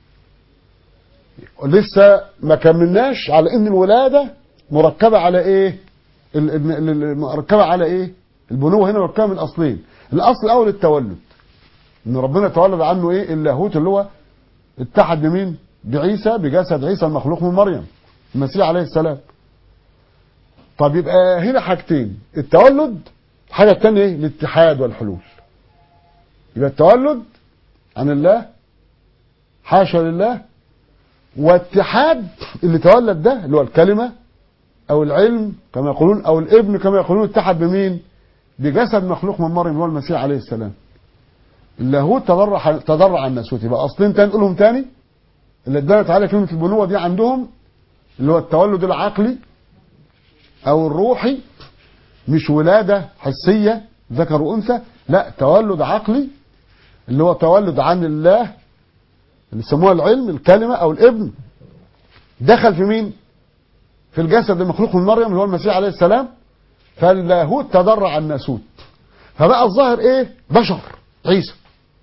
لسه ما كملناش على ان الولاده مركبه على ايه ال- ال- ال- مركبه على ايه البنوه هنا مركبه من اصلين الاصل الاول التولد ان ربنا تولد عنه ايه اللاهوت اللي هو اتحد بمين بعيسى بجسد عيسى المخلوق من مريم المسيح عليه السلام طب يبقى هنا حاجتين التولد الحاجه الثانيه ايه الاتحاد والحلول يبقى التولد عن الله حاشا لله واتحاد اللي تولد ده اللي هو الكلمة او العلم كما يقولون او الابن كما يقولون اتحد بمين بجسد مخلوق من مريم هو المسيح عليه السلام اللاهوت تضرع تضرع الناسوت يبقى اصلين تاني نقولهم تاني اللي ادانا تعالى كلمة البنوة دي عندهم اللي هو التولد العقلي او الروحي مش ولادة حسية ذكر وأنثى لا تولد عقلي اللي هو تولد عن الله اللي يسموها العلم الكلمة أو الابن دخل في مين في الجسد المخلوق من مريم اللي هو المسيح عليه السلام فاللاهوت تضرع الناسوت فبقى الظاهر ايه بشر عيسى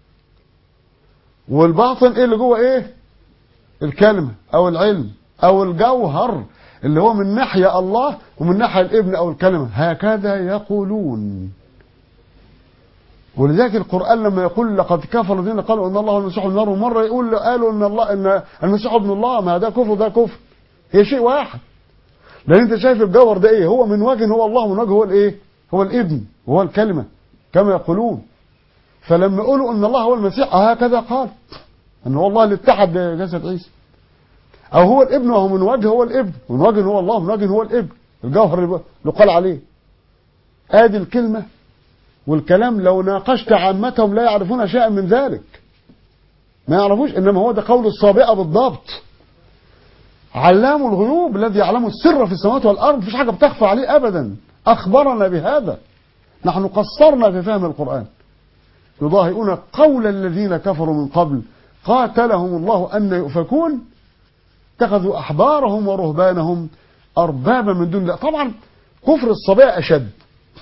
والباطن ايه اللي جوه ايه الكلمة او العلم او الجوهر اللي هو من ناحية الله ومن ناحية الابن او الكلمة هكذا يقولون ولذلك القرآن لما يقول لقد كفر الذين قالوا ان الله هو المسيح ابن الله ومرة يقول قالوا ان الله ان المسيح ابن الله ما ده كفر ده كفر هي شيء واحد لان انت شايف الجوهر ده ايه هو من وجه هو الله ومن وجه هو الايه هو الابن وهو الكلمة كما يقولون فلما يقولوا ان الله هو المسيح هكذا قال ان هو الله اللي اتحد بجسد عيسى او هو الابن وهو من وجه هو الابن ومن وجه هو الله ومن وجه هو الابن الجوهر اللي قال عليه ادي الكلمة والكلام لو ناقشت عامتهم لا يعرفون شيئا من ذلك ما يعرفوش انما هو ده قول الصابئة بالضبط علام الغيوب الذي يعلم السر في السماوات والارض مفيش حاجة بتخفى عليه ابدا اخبرنا بهذا نحن قصرنا في فهم القرآن يضاهئون قول الذين كفروا من قبل قاتلهم الله أن يؤفكون اتخذوا أحبارهم ورهبانهم أربابا من دون الله طبعا كفر الصبية أشد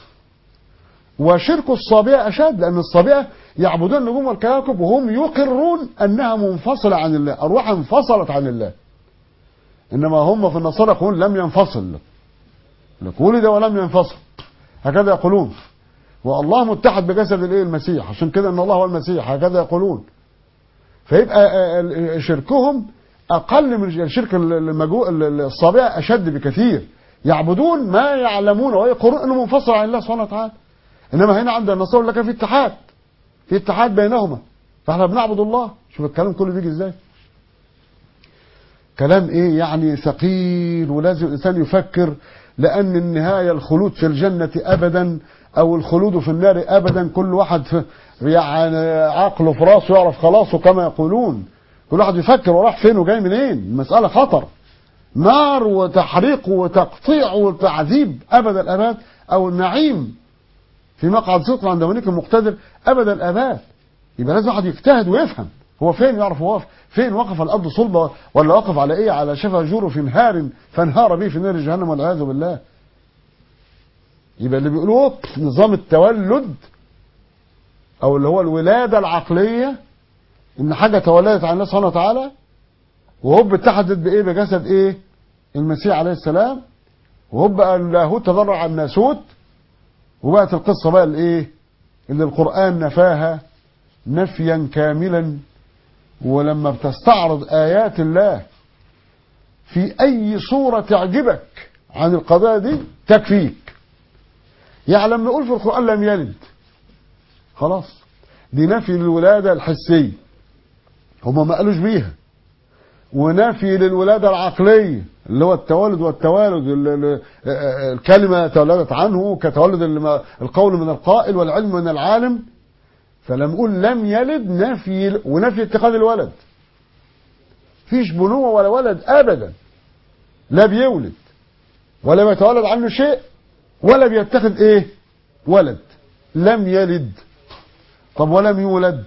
وشرك الصابئة أشد لأن الصابئة يعبدون النجوم والكواكب وهم يقرون أنها منفصلة عن الله أرواحها انفصلت عن الله إنما هم في النصارى يقولون لم ينفصل لك ولد ولم ينفصل هكذا يقولون والله متحد بجسد الايه المسيح عشان كده ان الله هو المسيح هكذا يقولون فيبقى شركهم اقل من الشرك الصابئه اشد بكثير يعبدون ما يعلمون ويقولون انه منفصل عن الله سبحانه وتعالى انما هنا عند النصارى لك في اتحاد في اتحاد بينهما فاحنا بنعبد الله شوف الكلام كله بيجي ازاي كلام ايه يعني ثقيل ولازم الانسان يفكر لان النهايه الخلود في الجنه ابدا او الخلود في النار ابدا كل واحد في يعني عقله في راسه يعرف خلاصه كما يقولون كل واحد يفكر وراح فين وجاي منين المساله خطر نار وتحريق وتقطيع وتعذيب ابد الاباد او النعيم في مقعد صدق عند ملك المقتدر ابد الاباد يبقى لازم واحد يجتهد ويفهم هو فين يعرف هو فين وقف الارض صلبه ولا وقف على ايه على شفا جور في نهار فانهار به في نار جهنم والعياذ بالله يبقى اللي بيقولوه نظام التولد او اللي هو الولادة العقلية ان حاجة تولدت عن الله سبحانه وتعالى وهوب اتحدت بايه بجسد ايه المسيح عليه السلام وهوب بقى اللاهوت تضرع عن الناسوت وبقت القصة بقى الايه اللي القرآن نفاها نفيا كاملا ولما بتستعرض آيات الله في أي صورة تعجبك عن القضايا دي تكفيك يعني لما يقول في القرآن لم يلد خلاص دي نفي للولادة الحسية هما ما قالوش بيها ونفي للولادة العقلية اللي هو التولد والتوالد الكلمة تولدت عنه كتولد القول من القائل والعلم من العالم فلما يقول لم يلد نفي ونفي اتخاذ الولد فيش بنوة ولا ولد أبدا لا بيولد ولا بيتولد عنه شيء ولا بيتخذ ايه ولد لم يلد طب ولم يولد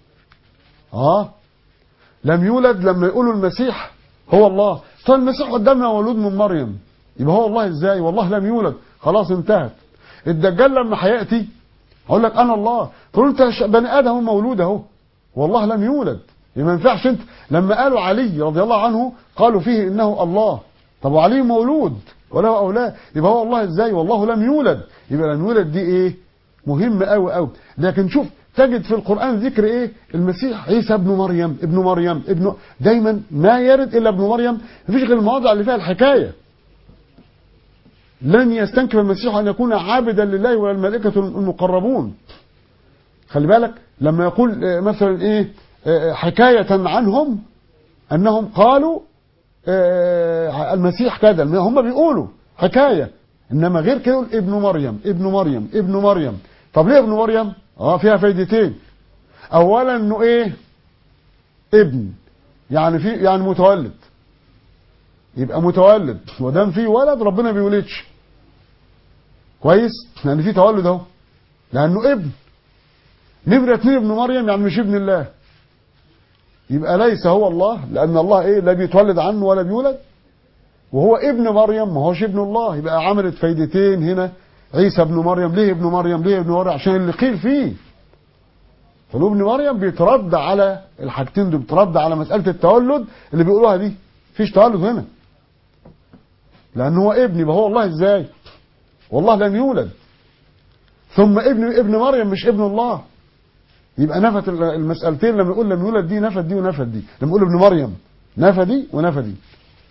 اه لم يولد لما يقولوا المسيح هو الله طب المسيح قدامنا مولود من مريم يبقى هو الله ازاي والله لم يولد خلاص انتهت الدجال لما هياتي هقول لك انا الله تقول انت بني ادم مولود اهو والله لم يولد ما ينفعش انت لما قالوا علي رضي الله عنه قالوا فيه انه الله طب وعلي مولود وله اولاد يبقى هو الله ازاي والله لم يولد يبقى لم يولد دي ايه مهم قوي قوي لكن شوف تجد في القرآن ذكر ايه المسيح عيسى ابن مريم ابن مريم ابن دايما ما يرد الا ابن مريم مفيش غير المواضع اللي فيها الحكاية لن يستنكف المسيح ان يكون عابدا لله ولا الملائكة المقربون خلي بالك لما يقول مثلا ايه حكاية عنهم انهم قالوا المسيح كذا هم بيقولوا حكاية انما غير كده يقول ابن مريم ابن مريم ابن مريم طب ليه ابن مريم اه فيها فايدتين اولا انه ايه ابن يعني في يعني متولد يبقى متولد ودام في ولد ربنا بيولدش كويس لان في تولد اهو لانه ابن نمرة اتنين ابن مريم يعني مش ابن الله يبقى ليس هو الله لان الله ايه لا بيتولد عنه ولا بيولد وهو ابن مريم ما هوش ابن الله يبقى عملت فايدتين هنا عيسى ابن مريم ليه ابن مريم ليه ابن مريم عشان اللي قيل فيه فلو ابن مريم بيترد على الحاجتين دول بيترد على مسألة التولد اللي بيقولوها دي فيش تولد هنا لأن هو ابني ما هو الله ازاي والله لم يولد ثم ابن ابن مريم مش ابن الله يبقى نفت المسألتين لما يقول لم يولد دي نفت دي ونفت دي لما يقول ابن مريم نفى دي ونفى دي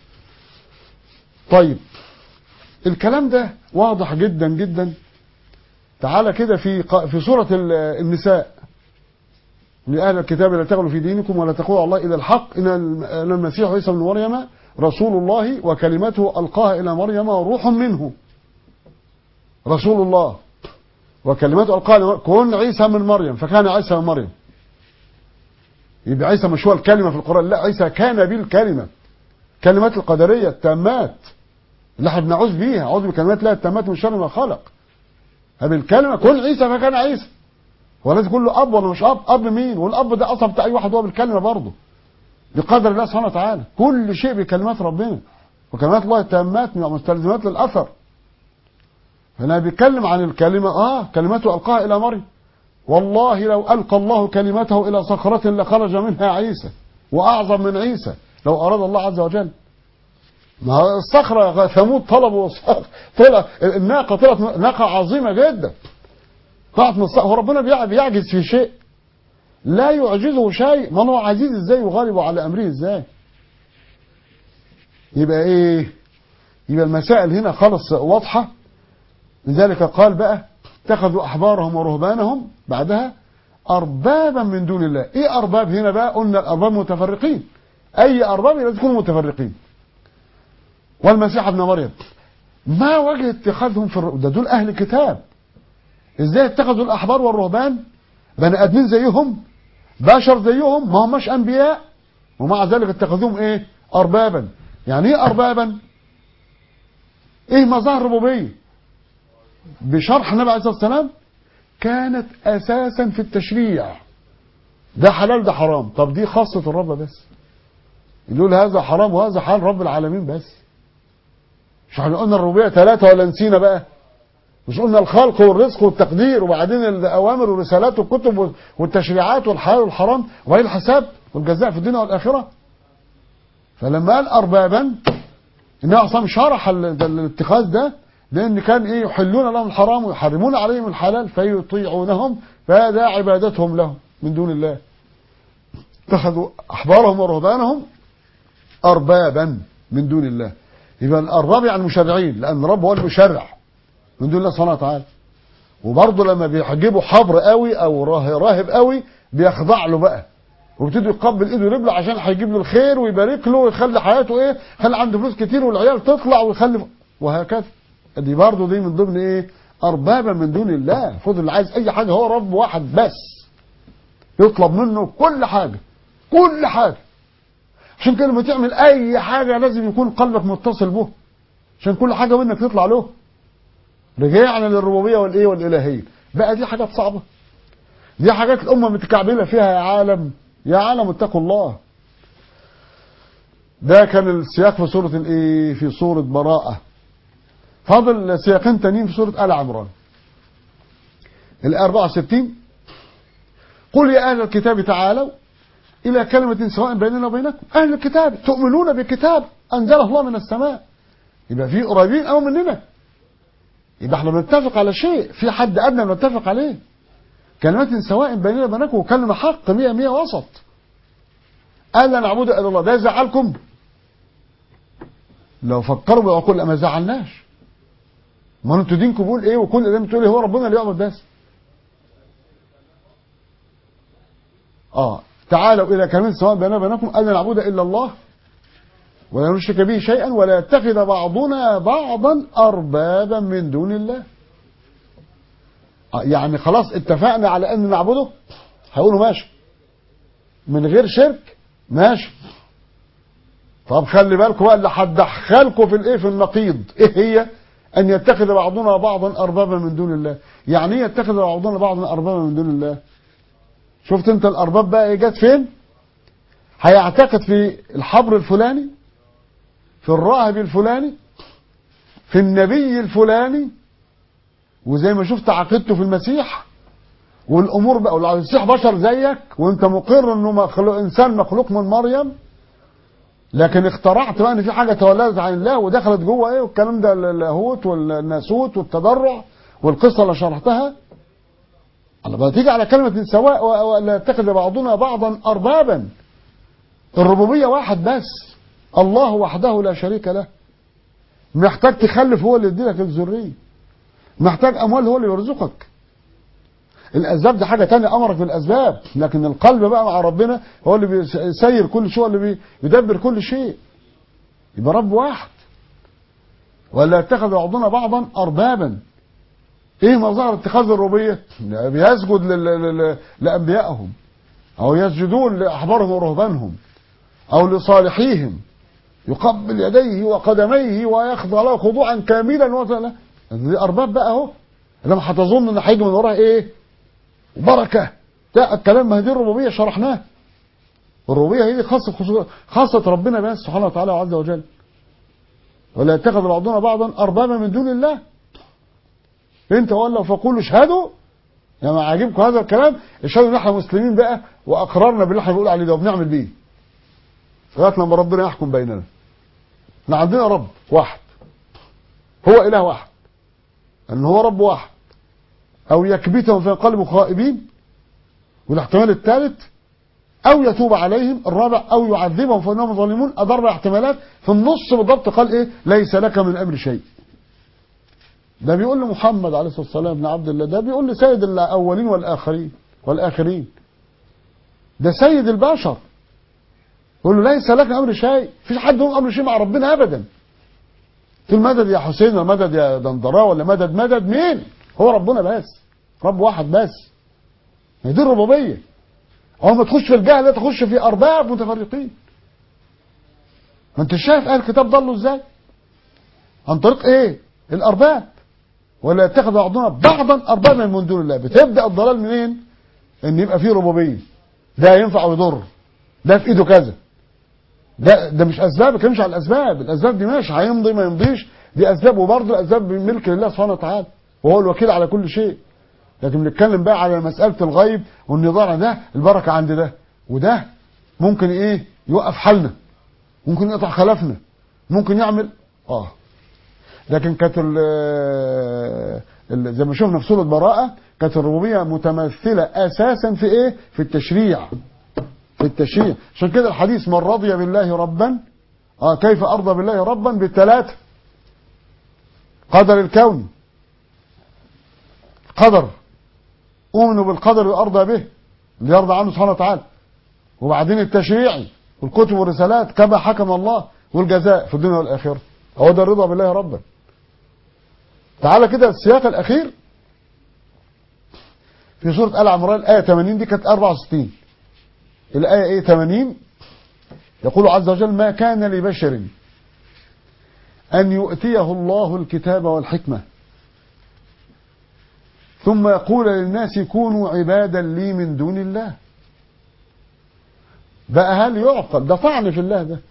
طيب الكلام ده واضح جدا جدا تعالى كده في في سورة النساء لأهل الكتاب لا تغلوا في دينكم ولا تقولوا الله إلى الحق إن المسيح عيسى بن مريم رسول الله وكلمته ألقاها إلى مريم وروح منه رسول الله وكلمته ألقاها كون عيسى من مريم فكان عيسى من مريم يبقى عيسى مش هو الكلمة في القرآن لا عيسى كان بالكلمة كلمات القدرية التامات اللي احنا بنعوذ بيها اعوذ بكلمات الله التامات من شر ما خلق بالكلمة كن عيسى فكان عيسى هو لازم يكون له اب ولا مش اب اب مين والاب ده اصلا بتاع اي واحد هو بالكلمة برضه بقدر الله سبحانه وتعالى كل شيء بكلمات ربنا وكلمات الله التامات مستلزمات للاثر هنا بيتكلم عن الكلمة اه كلمته القاها الى مريم والله لو القى الله كلمته الى صخرة لخرج منها عيسى واعظم من عيسى لو اراد الله عز وجل ما الصخرة ثمود طلبوا طلع الناقة طلعت ناقة عظيمة جدا طلعت من الصخرة هو ربنا بيعجز في شيء لا يعجزه شيء ما هو عزيز ازاي وغالب على امره ازاي يبقى ايه يبقى المسائل هنا خالص واضحة لذلك قال بقى اتخذوا احبارهم ورهبانهم بعدها اربابا من دون الله ايه ارباب هنا بقى قلنا الارباب متفرقين اي ارباب لازم يكونوا متفرقين والمسيح ابن مريم ما وجه اتخاذهم في الرؤى ده دول اهل كتاب ازاي اتخذوا الاحبار والرهبان بني ادمين زيهم بشر زيهم ما هماش انبياء ومع ذلك اتخذوهم ايه اربابا يعني ايه اربابا ايه مظاهر الربوبيه بشرح النبي عليه الصلاه والسلام كانت اساسا في التشريع ده حلال ده حرام طب دي خاصه الرب بس يقول هذا حرام وهذا حلال رب العالمين بس مش احنا قلنا الربوبيه ثلاثه ولا نسينا بقى مش قلنا الخلق والرزق والتقدير وبعدين الاوامر والرسالات والكتب والتشريعات والحلال والحرام وبعدين الحساب والجزاء في الدنيا والاخره فلما قال اربابا انها اصلا شرح الاتخاذ ده لان كان ايه يحلون لهم الحرام ويحرمون عليهم الحلال فيطيعونهم فهذا عبادتهم لهم من دون الله اتخذوا احبارهم ورهبانهم اربابا من دون الله يبقى الارباب يعني المشرعين لان الرب هو المشرع من دون الله سبحانه وتعالى وبرضه لما بيحجبوا حبر قوي او راهب قوي بيخضع له بقى ويبتدي يقبل ايده ورجله عشان هيجيب له الخير ويبارك له ويخلي حياته ايه يخلي عنده فلوس كتير والعيال تطلع ويخلي وهكذا دي برضه دي من ضمن ايه اربابا من دون الله المفروض اللي عايز اي حاجه هو رب واحد بس يطلب منه كل حاجه كل حاجه عشان كده لما تعمل اي حاجه لازم يكون قلبك متصل به عشان كل حاجه منك تطلع له رجعنا للربوبيه والايه والالهيه بقى دي حاجات صعبه دي حاجات الامه متكعبله فيها يا عالم يا عالم اتقوا الله ده كان السياق في سوره الايه في سوره براءه فاضل سياقين تانيين في سوره ال عمران ال 64 قل يا اهل الكتاب تعالوا إلى كلمة سواء بيننا وبينكم أهل الكتاب تؤمنون بكتاب أنزله الله من السماء يبقى في قريبين أو مننا يبقى احنا بنتفق على شيء في حد أدنى بنتفق عليه كلمة سواء بيننا وبينكم وكلمة حق مية مية وسط ألا نعبد إلا الله ده يزعلكم لو فكروا بيقول ما زعلناش ما انتوا دينكم بيقول ايه وكل ده بتقول ايه هو ربنا اللي يعبد بس اه تعالوا إلى كلمة سواء بيننا وبينكم ألا نعبد إلا الله ولا نشرك به شيئا ولا يتخذ بعضنا بعضا أربابا من دون الله يعني خلاص اتفقنا على أن نعبده هيقولوا ماشي من غير شرك ماشي طب خلي بالكم بقى اللي هتدخلكم في الايه في النقيض ايه هي أن يتخذ بعضنا بعضا أربابا من دون الله يعني ايه يتخذ بعضنا بعضا أربابا من دون الله شفت انت الأرباب بقى ايه جت فين هيعتقد في الحبر الفلاني في الراهب الفلاني في النبي الفلاني وزي ما شفت عقيدته في المسيح والامور بقى ولو المسيح بشر زيك وانت مقر انه مخلوق انسان مخلوق من مريم لكن اخترعت بقى ان في حاجه تولدت عن الله ودخلت جوه ايه والكلام ده اللاهوت والناسوت والتضرع والقصه اللي شرحتها الله بقى تيجي على كلمه سواء ولا يتخذ بعضنا بعضا اربابا الربوبيه واحد بس الله وحده لا شريك له محتاج تخلف هو اللي يديلك الذريه محتاج اموال هو اللي يرزقك الاسباب دي حاجه تانية امرك بالاسباب لكن القلب بقى مع ربنا هو اللي بيسير كل شيء هو اللي بيدبر كل شيء يبقى رب واحد ولا يتخذ بعضنا بعضا اربابا ايه مظاهر اتخاذ الربوبيه بيسجد لانبيائهم او يسجدون لاحبارهم ورهبانهم او لصالحيهم يقبل يديه وقدميه ويخضع له خضوعا كاملا ولا دي ارباب بقى اهو لما هتظن ان هيجي من وراها ايه بركه ده الكلام ما هي دي الربوبيه شرحناها الربوبيه هي دي خاصه خاصه ربنا بس سبحانه وتعالى عز وجل ولا يتخذ بعضنا بعضا اربابا من دون الله انت ولا فقولوا اشهدوا يا ما عاجبكم هذا الكلام اشهدوا ان احنا مسلمين بقى واقررنا باللي احنا بنقول عليه ده وبنعمل بيه لغايه لما ربنا يحكم بيننا احنا عندنا رب واحد هو اله واحد ان هو رب واحد او يكبتهم فينقلبوا خائبين والاحتمال الثالث او يتوب عليهم الرابع او يعذبهم فانهم ظالمون اربع احتمالات في النص بالضبط قال ايه ليس لك من الامر شيء ده بيقول لمحمد عليه الصلاه والسلام ابن عبد الله ده بيقول لسيد الاولين والاخرين والاخرين ده سيد البشر يقول له ليس لك امر شيء مفيش حد له امر شيء مع ربنا ابدا تقول مدد يا حسين ولا مدد يا دندراء ولا مدد مدد مين هو ربنا بس رب واحد بس هي دي الربوبيه اول ما تخش في الجهل لا تخش في ارباب متفرقين ما انت شايف اهل الكتاب ضلوا ازاي عن طريق ايه الارباب ولا يتخذ بعضنا بعضا اربابا من دون الله بتبدا الضلال منين ان يبقى فيه ربوبيه ده ينفع ويضر ده في ايده كذا ده ده مش اسباب ما بتكلمش على الاسباب الاسباب دي ماشي هيمضي ما يمضيش دي اسباب وبرضه الاسباب ملك لله سبحانه وتعالى وهو الوكيل على كل شيء لكن بنتكلم بقى على مساله الغيب والنظاره ده البركه عند ده وده ممكن ايه يوقف حالنا ممكن يقطع خلافنا ممكن يعمل اه لكن كانت زي ما شفنا في سوره براءه كانت الربوبيه متمثله اساسا في ايه في التشريع في التشريع عشان كده الحديث من رضي بالله ربا آه كيف ارضى بالله ربا بالثلاثه قدر الكون قدر أؤمن بالقدر وأرضى به اللي يرضى عنه سبحانه وتعالى وبعدين التشريعي والكتب والرسالات كما حكم الله والجزاء في الدنيا والآخرة هو ده الرضا بالله ربا تعالى كده السياق الأخير في سورة آل عمران الآية 80 دي كانت 64 الآية إيه 80 يقول عز وجل ما كان لبشر أن يؤتيه الله الكتاب والحكمة ثم يقول للناس كونوا عبادا لي من دون الله بقى هل يعقل ده طعن في الله ده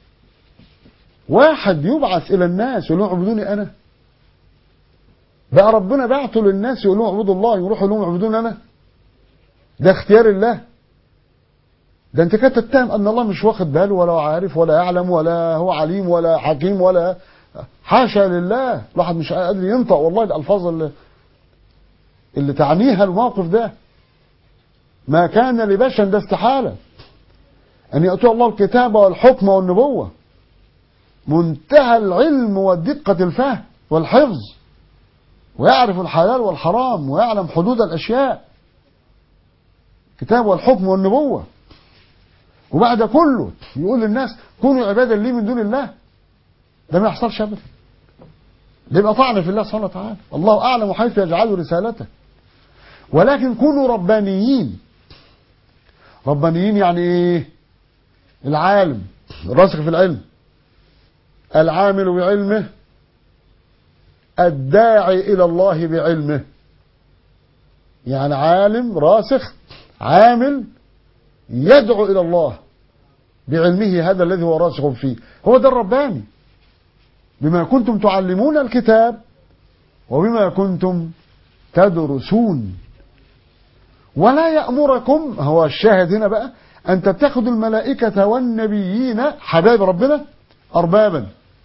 واحد يبعث إلى الناس يقول لهم اعبدوني أنا بقى ربنا بعته للناس يقول لهم اعبدوا الله يروحوا لهم اعبدوني أنا ده اختيار الله ده انت كده تتهم ان الله مش واخد باله ولا عارف ولا يعلم ولا هو عليم ولا حكيم ولا حاشا لله الواحد مش قادر ينطق والله الالفاظ اللي اللي تعنيها الموقف ده ما كان لبشر ده استحالة أن يأتوا الله الكتاب والحكم والنبوة منتهى العلم ودقة الفهم والحفظ ويعرف الحلال والحرام ويعلم حدود الأشياء كتاب والحكم والنبوة وبعد كله يقول للناس كونوا عبادا لي من دون الله ده ما يحصلش ابدا ده يبقى طعن في الله سبحانه وتعالى الله اعلم حيث يجعل رسالته ولكن كونوا ربانيين ربانيين يعني ايه العالم الراسخ في العلم العامل بعلمه الداعي إلى الله بعلمه يعني عالم راسخ عامل يدعو إلى الله بعلمه هذا الذي هو راسخ فيه هو ده الرباني بما كنتم تعلمون الكتاب وبما كنتم تدرسون ولا يأمركم هو الشاهد هنا بقى أن تتخذوا الملائكة والنبيين حبايب ربنا أربابا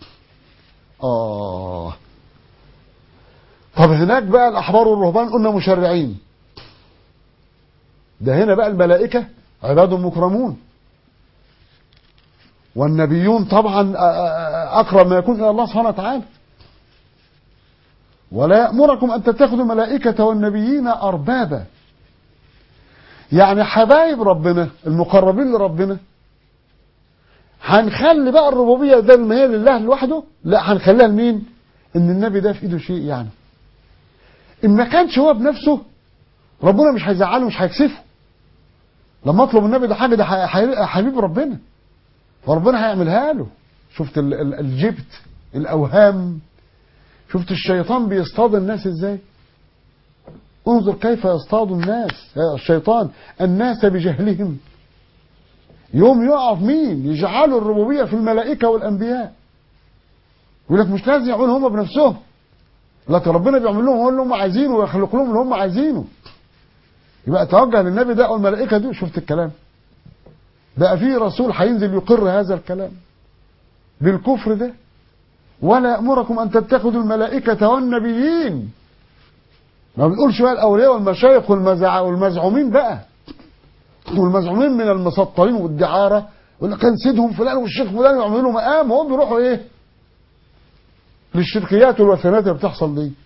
آه طب هناك بقى الأحبار والرهبان قلنا مشرعين ده هنا بقى الملائكة عباد مكرمون والنبيون طبعا أقرب ما يكون إلى الله سبحانه وتعالى ولا يأمركم أن تتخذوا الملائكة والنبيين أربابا يعني حبايب ربنا المقربين لربنا هنخلي بقى الربوبية ده ما هي لله لوحده لا هنخليها لمين ان النبي ده في ايده شيء يعني ان ما كانش هو بنفسه ربنا مش هيزعله مش هيكسفه لما اطلب النبي ده حاجه ده حبيب ربنا فربنا هيعملها له شفت الجبت الاوهام شفت الشيطان بيصطاد الناس ازاي انظر كيف يصطاد الناس الشيطان الناس بجهلهم يوم يقف مين يجعلوا الربوبية في الملائكة والأنبياء يقول لك مش لازم يعملوا هم بنفسهم لكن ربنا بيعمل لهم اللي هم عايزينه ويخلق لهم اللي هم عايزينه يبقى توجه للنبي ده والملائكة دي شفت الكلام بقى في رسول هينزل يقر هذا الكلام بالكفر ده ولا يأمركم أن تتخذوا الملائكة والنبيين ما بنقولش بقى الأولياء والمشايخ والمزع والمزعومين بقى والمزعومين من المسطرين والدعارة ولا كان سيدهم فلان والشيخ فلان يعملوا له مقام وهم بيروحوا ايه للشركيات والوثنات اللي بتحصل دي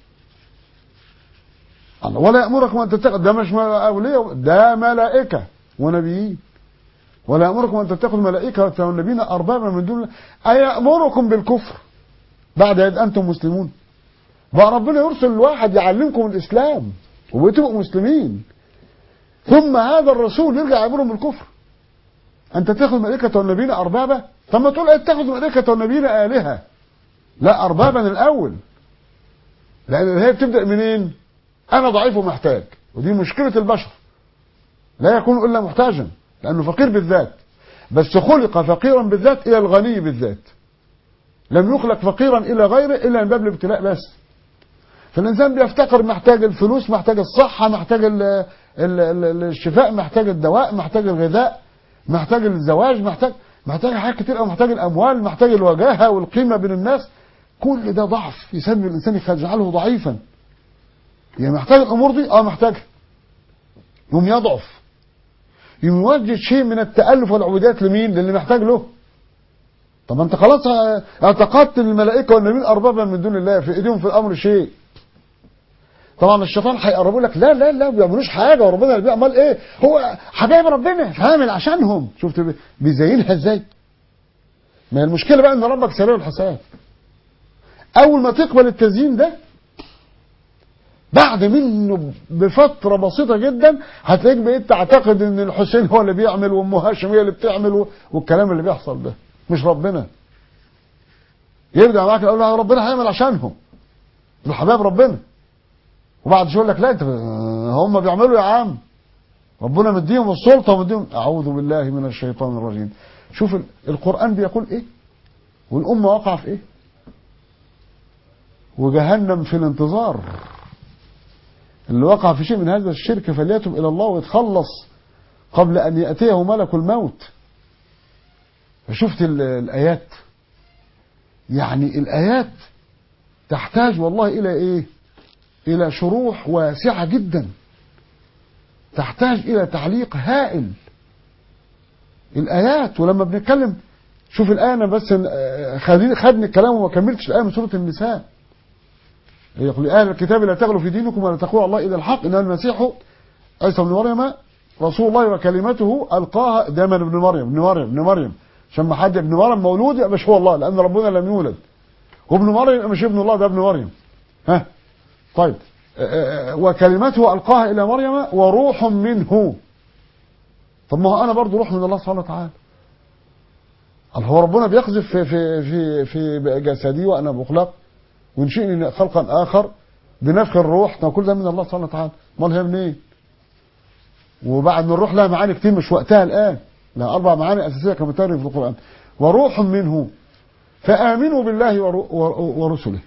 ولا يأمركم أن تتخذوا ده مش أولياء ده ملائكة ونبيين ولا يأمركم أن تتخذوا الملائكة والنبيين أربابا من دون الله أيأمركم بالكفر بعد إذ أنتم مسلمون بقى ربنا يرسل الواحد يعلمكم الإسلام وبتبقوا مسلمين ثم هذا الرسول يرجع يأمرهم بالكفر أن تتخذوا الملائكة والنبيين أربابا طب ما تقول اتخذوا الملائكة والنبيين آلهة لا أربابا الأول لأن هي بتبدأ منين أنا ضعيف ومحتاج ودي مشكلة البشر لا يكون إلا محتاجا لأنه فقير بالذات بس خلق فقيرا بالذات إلى الغني بالذات لم يخلق فقيرا إلى غيره إلا من باب الابتلاء بس فالإنسان بيفتقر محتاج الفلوس محتاج الصحة محتاج ال ال ال الشفاء محتاج الدواء محتاج الغذاء محتاج الزواج محتاج محتاج حاجات كتير قوي محتاج الأموال محتاج الوجاهة والقيمة بين الناس كل ده ضعف يسمي الإنسان يجعله ضعيفا يعني محتاج الأمور دي اه محتاجها يوم يضعف يوم يوجد شيء من التألف والعبوديات لمين للي محتاج له طب انت خلاص اعتقدت الملائكة والنبيين أربابا من دون الله في ايديهم في الأمر شيء طبعا الشيطان هيقربوا لك لا لا لا ما بيعملوش حاجه وربنا اللي بيعمل ايه هو حبايب ربنا فعامل عشانهم شفت بيزينها ازاي ما المشكله بقى ان ربك سريع الحساب اول ما تقبل التزيين ده بعد منه بفتره بسيطه جدا هتلاقيك بقيت تعتقد ان الحسين هو اللي بيعمل وام هاشم هي اللي بتعمل والكلام اللي بيحصل ده مش ربنا يرجع معاك يقول له ربنا هيعمل عشانهم دول حبايب ربنا وبعد شويه يقول لك لا انت هم بيعملوا يا عم ربنا مديهم السلطه ومديهم اعوذ بالله من الشيطان الرجيم شوف القران بيقول ايه والامه واقعه في ايه وجهنم في الانتظار اللي وقع في شيء من هذا الشرك فليتب الى الله ويتخلص قبل ان ياتيه ملك الموت فشفت الايات يعني الايات تحتاج والله الى ايه إلى شروح واسعة جدا تحتاج إلى تعليق هائل الآيات ولما بنتكلم شوف الآية أنا بس خدني الكلام وما كملتش الآية من سورة النساء يقول أهل الكتاب لا تغلوا في دينكم ولا تقولوا الله إلى الحق إن المسيح عيسى بن مريم رسول الله وكلمته ألقاها دائما ابن مريم ابن مريم ابن مريم عشان ما حد ابن مريم مولود يبقى مش هو الله لأن ربنا لم يولد وابن مريم مش ابن الله ده ابن مريم ها طيب وكلمته ألقاها إلى مريم وروح منه طب ما هو أنا برضو روح من الله سبحانه وتعالى هو ربنا بيقذف في في في في جسدي وأنا مخلق ونشئني خلقا آخر بنفخ الروح طب كل ده من الله سبحانه وتعالى امال هي منين وبعد ما الروح لها معاني كتير مش وقتها الآن لها أربع معاني أساسية كما ترى في القرآن وروح منه فآمنوا بالله ورسله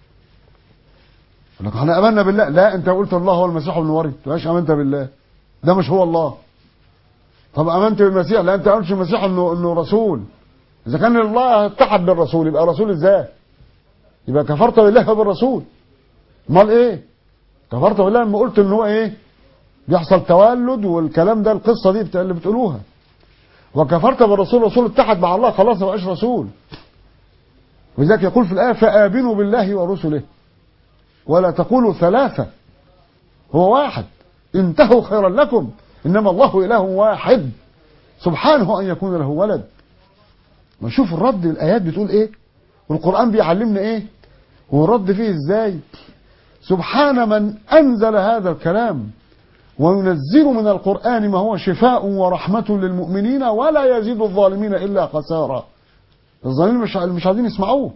لك احنا امنا بالله لا انت قلت الله هو المسيح ابن مريم مش امنت بالله ده مش هو الله طب امنت بالمسيح لا انت قلتش المسيح انه انه رسول اذا كان الله اتحد بالرسول يبقى رسول ازاي يبقى كفرت بالله وبالرسول امال ايه كفرت بالله لما قلت ان هو ايه بيحصل تولد والكلام ده القصه دي اللي بتقولوها وكفرت بالرسول الرسول اتحد مع الله خلاص ما بقاش رسول ولذلك يقول في الايه فامنوا بالله ورسله ولا تقولوا ثلاثة هو واحد انتهوا خيرا لكم إنما الله إله واحد سبحانه أن يكون له ولد ما شوف الرد الآيات بتقول إيه والقرآن بيعلمنا إيه والرد فيه إزاي سبحان من أنزل هذا الكلام وينزل من القرآن ما هو شفاء ورحمة للمؤمنين ولا يزيد الظالمين إلا خسارة الظالمين مش مش عايزين يسمعوه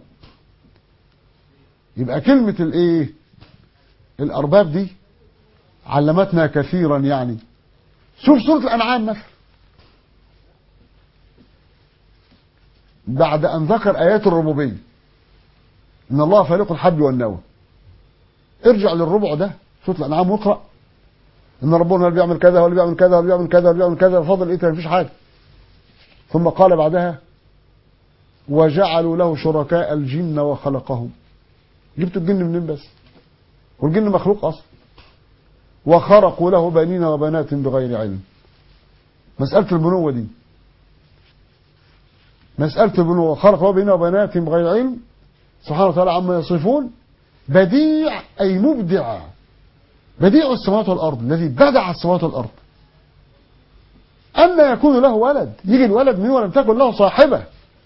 يبقى كلمة الايه الارباب دي علمتنا كثيرا يعني شوف سورة الانعام مثلا بعد ان ذكر ايات الربوبية ان الله فالق الحب والنوى ارجع للربع ده سورة الانعام واقرأ ان ربنا اللي بيعمل كذا هو اللي بيعمل كذا هو اللي بيعمل كذا هو اللي بيعمل كذا فضل ايه مفيش حاجة ثم قال بعدها وجعلوا له شركاء الجن وخلقهم جبتوا الجن منين بس والجن مخلوق اصلا وخرقوا له بنين وبنات بغير علم مسألة البنوة دي مسألة البنوة خلق له بنين وبنات بغير علم سبحانه وتعالى عما يصفون بديع أي مبدع بديع السماوات والأرض الذي بدع السماوات والأرض أما يكون له ولد يجي الولد من ولم تكن له صاحبة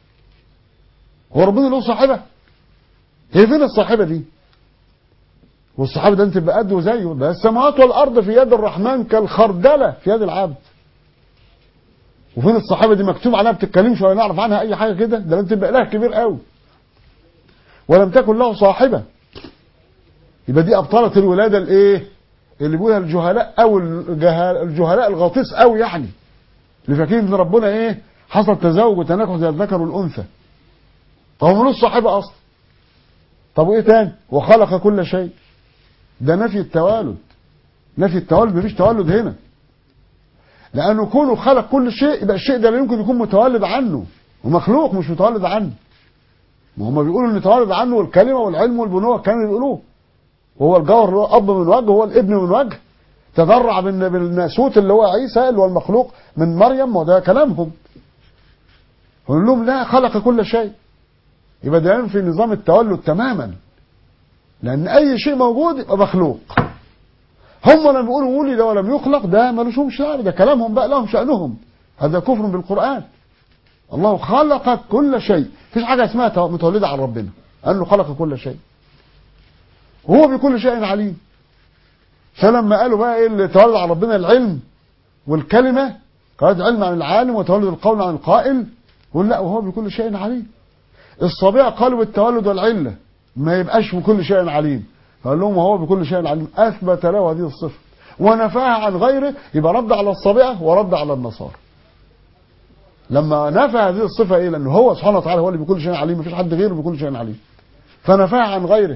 هو ربنا له صاحبة هي فين الصاحبة دي والصحابة ده انت تبقى قده زيه ده السماوات والأرض في يد الرحمن كالخردلة في يد العبد وفين الصحابة دي مكتوب عليها بتتكلمش ولا نعرف عنها أي حاجة كده ده انت تبقى إله كبير قوي ولم تكن له صاحبة يبقى دي أبطالة الولادة الإيه اللي بيقولها الجهلاء أو الجهلاء الغاطس قوي يعني اللي فاكرين ان ربنا إيه حصل تزاوج وتناكح زي الذكر والأنثى طب ملوش صاحبة أصلا طب وايه تاني وخلق كل شيء ده نفي التوالد نفي التوالد مفيش تولد هنا لانه كونه خلق كل شيء يبقى الشيء ده لا يمكن يكون متولد عنه ومخلوق مش متولد عنه ما هم بيقولوا ان تولد عنه الكلمه والعلم والبنوه كانوا بيقولوه وهو الجوهر اللي هو اب من وجه هو الابن من وجه تضرع بالناسوت اللي هو عيسى اللي هو المخلوق من مريم وده كلامهم يقول لهم لا خلق كل شيء يبقى ده ينفي نظام التولد تماما لان اي شيء موجود يبقى مخلوق هم لما بيقولوا ولد ولم يخلق ده مالوش شعر ده كلامهم بقى لهم شأنهم هذا كفر بالقرآن الله خلق كل شيء مفيش حاجة اسمها متولدة عن ربنا أنه خلق كل شيء وهو بكل شيء عليم فلما قالوا بقى ايه اللي تولد عن ربنا العلم والكلمة قالت علم عن العالم وتولد القول عن القائل يقول لا وهو بكل شيء عليم الصبيع قالوا بالتولد والعلة ما يبقاش بكل شيء عليم قال لهم وهو بكل شيء عليم أثبت له هذه الصفة ونفاها عن غيره يبقى رد على الصبيعة ورد على النصارى لما نفى هذه الصفة ايه لأنه هو سبحانه وتعالى هو اللي بكل شيء عليم مفيش حد غيره بكل شيء عليم فنفاها عن غيره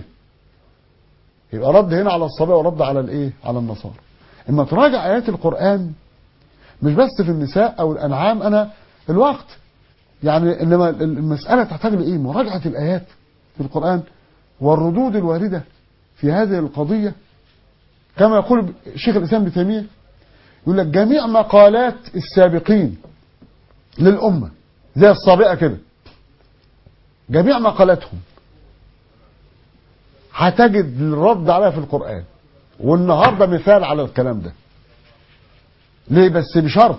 يبقى رد هنا على الصبيعة ورد على الايه على النصارى اما تراجع آيات القرآن مش بس في النساء أو الأنعام أنا الوقت يعني إنما المسألة تحتاج لإيه مراجعة الآيات في القرآن والردود الواردة في هذه القضية كما يقول شيخ الإسلام ابن تيمية يقول لك جميع مقالات السابقين للأمة زي الصابئة كده جميع مقالاتهم هتجد الرد عليها في القرآن والنهاردة مثال على الكلام ده ليه بس بشرط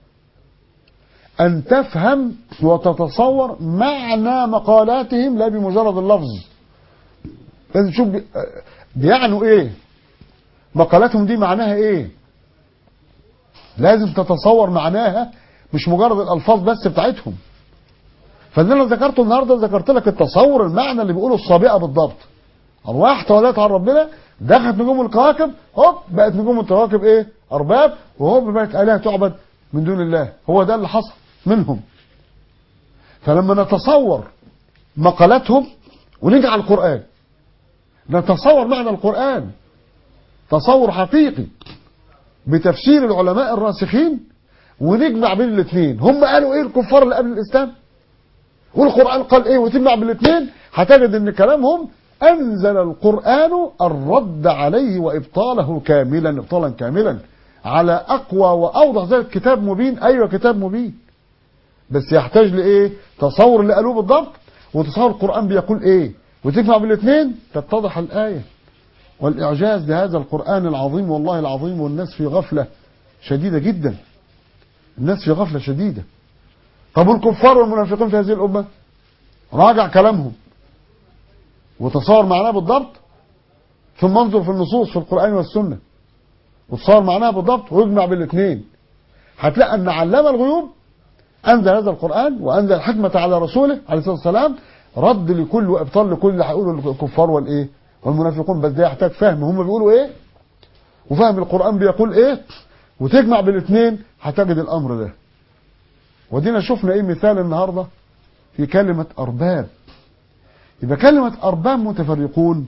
أن تفهم وتتصور معنى مقالاتهم لا بمجرد اللفظ لازم تشوف بيعنوا ايه مقالاتهم دي معناها ايه لازم تتصور معناها مش مجرد الالفاظ بس بتاعتهم فاللي انا ذكرته النهارده ذكرت لك التصور المعنى اللي بيقوله الصابئه بالضبط ارواح تولت عن ربنا دخلت نجوم الكواكب هوب بقت نجوم الكواكب ايه ارباب وهوب بقت الهه تعبد من دون الله هو ده اللي حصل منهم فلما نتصور مقالاتهم ونجعل القرآن نتصور معنى القرآن تصور حقيقي بتفسير العلماء الراسخين ونجمع بين الاثنين هم قالوا ايه الكفار اللي قبل الاسلام والقرآن قال ايه وتجمع بين الاثنين هتجد ان كلامهم انزل القرآن الرد عليه وابطاله كاملا ابطالا كاملا على اقوى واوضح ذلك كتاب مبين ايوه كتاب مبين بس يحتاج لايه تصور اللي قالوه بالضبط وتصور القرآن بيقول ايه وتجمع بالاثنين تتضح الآية والإعجاز لهذا القرآن العظيم والله العظيم والناس في غفلة شديدة جدا الناس في غفلة شديدة طب والكفار والمنافقين في هذه الأمة راجع كلامهم وتصور معناه بالضبط ثم انظر في النصوص في القرآن والسنة وتصور معناها بالضبط ويجمع بالاثنين هتلاقي أن علام الغيوب أنزل هذا القرآن وأنزل الحكمة على رسوله عليه الصلاة والسلام رد لكل وإبطال لكل اللي هيقوله الكفار والإيه والمنافقون بس ده يحتاج فهم هم بيقولوا إيه وفهم القرآن بيقول إيه وتجمع بالاثنين هتجد الأمر ده ودينا شفنا إيه مثال النهاردة في كلمة أرباب يبقى كلمة أرباب متفرقون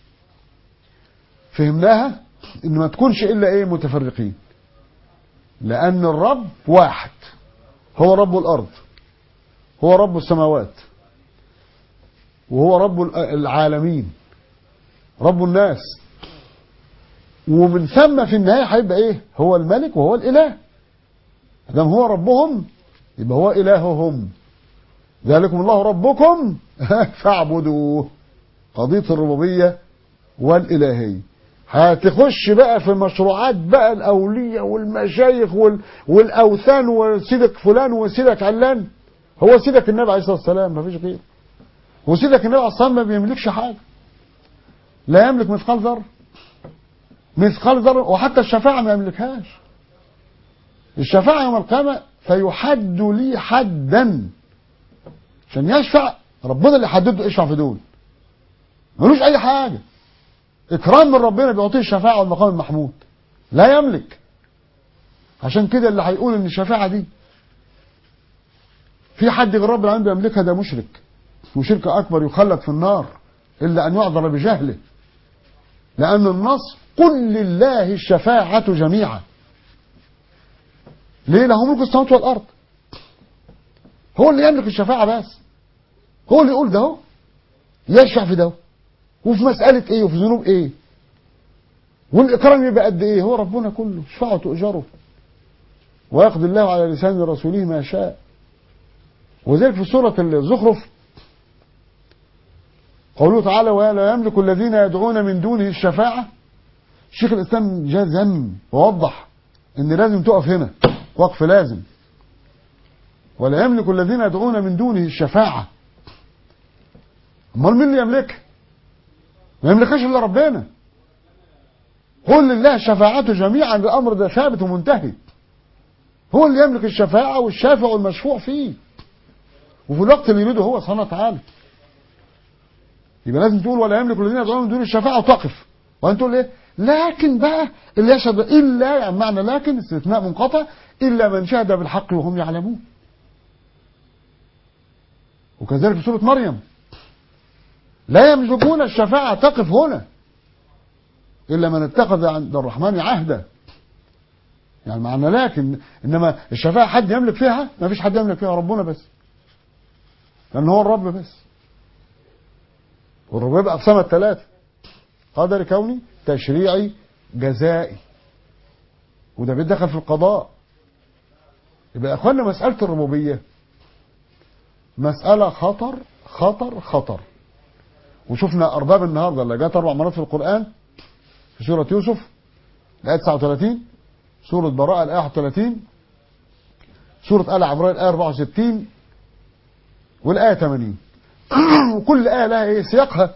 فهمناها إن ما تكونش إلا إيه متفرقين لأن الرب واحد هو رب الأرض هو رب السماوات وهو رب العالمين رب الناس ومن ثم في النهاية هيبقى ايه هو الملك وهو الإله دام هو ربهم يبقى هو إلههم ذلكم الله ربكم فاعبدوه قضية الربوبية والإلهية هتخش بقى في مشروعات بقى الأولية والمشايخ وال... والأوثان وسيدك فلان وسيدك علان هو سيدك النبي عليه الصلاة والسلام مفيش غيره وسيدك النبي عليه الصلاة والسلام ما بيملكش حاجة لا يملك مثقال ذرة مثقال ذرة وحتى الشفاعة ما يملكهاش الشفاعة يوم القيامة فيحد لي حدا عشان يشفع ربنا اللي حدده اشفع في دول ملوش أي حاجة إكرام من ربنا بيعطيه الشفاعة والمقام المحمود لا يملك عشان كده اللي هيقول ان الشفاعة دي في حد غير رب العالمين بيملكها ده مشرك وشرك أكبر يخلد في النار إلا أن يعذر بجهله لأن النص قل لله الشفاعة جميعا ليه له ملك السماوات والأرض هو اللي يملك الشفاعة بس هو اللي يقول ده هو يشفع في ده وفي مسألة ايه وفي ذنوب ايه والإكرام يبقى قد ايه هو ربنا كله شفاعه تؤجره ويقضي الله على لسان رسوله ما شاء وذلك في سورة الزخرف قوله تعالى ولا يملك الذين يدعون من دونه الشفاعة شيخ الإسلام جزم ووضح ان لازم تقف هنا وقف لازم ولا يملك الذين يدعون من دونه الشفاعة امال مين اللي يملكها ما يملكهاش الا ربنا قل لله الشفاعة جميعا الامر ده ثابت ومنتهي هو اللي يملك الشفاعة والشافع والمشفوع فيه وفي الوقت اللي يريده هو سبحانه وتعالى يبقى لازم تقول ولا يملك الذين يدعون من دون الشفاعة وتقف وانت تقول ايه لكن بقى اللي يشهد الا يعني معنى لكن استثناء منقطع الا من شهد بالحق وهم يعلمون وكذلك في سورة مريم لا يملكون الشفاعة تقف هنا إلا من اتخذ عند الرحمن عهدا يعني معنى لكن إنما الشفاعة حد يملك فيها ما فيش حد يملك فيها ربنا بس لأن هو الرب بس والربوبية أقسام الثلاثة قدر كوني تشريعي جزائي وده بيدخل في القضاء يبقى يا اخوانا مسألة الربوبية مسألة خطر خطر خطر وشفنا أرباب النهاردة اللي جات أربع مرات في القرآن في سورة يوسف الآية 39 سورة براءة الآية 31 سورة آل عمران الآية 64 والآية 80 وكل آية لها إيه سياقها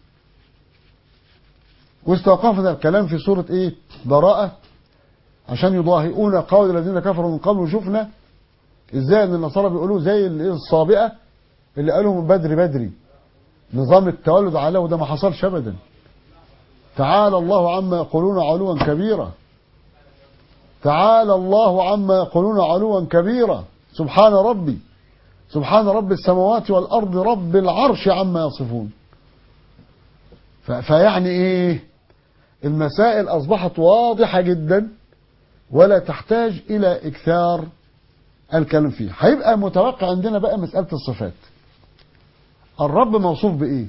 واستوقفنا الكلام في سورة إيه براءة عشان يضاهئون قول الذين كفروا من قبل وشفنا ازاي ان النصارى بيقولوا زي الصابئة اللي قالوا من بدري بدري نظام التولد عليه وده ما حصلش ابدا تعالى الله عما يقولون علوا كبيرا تعالى الله عما يقولون علوا كبيرا سبحان ربي سبحان رب السماوات والأرض رب العرش عما يصفون ف- فيعني ايه المسائل أصبحت واضحة جدا ولا تحتاج إلى إكثار الكلام فيه هيبقى متوقع عندنا بقى مسألة الصفات الرب موصوف بإيه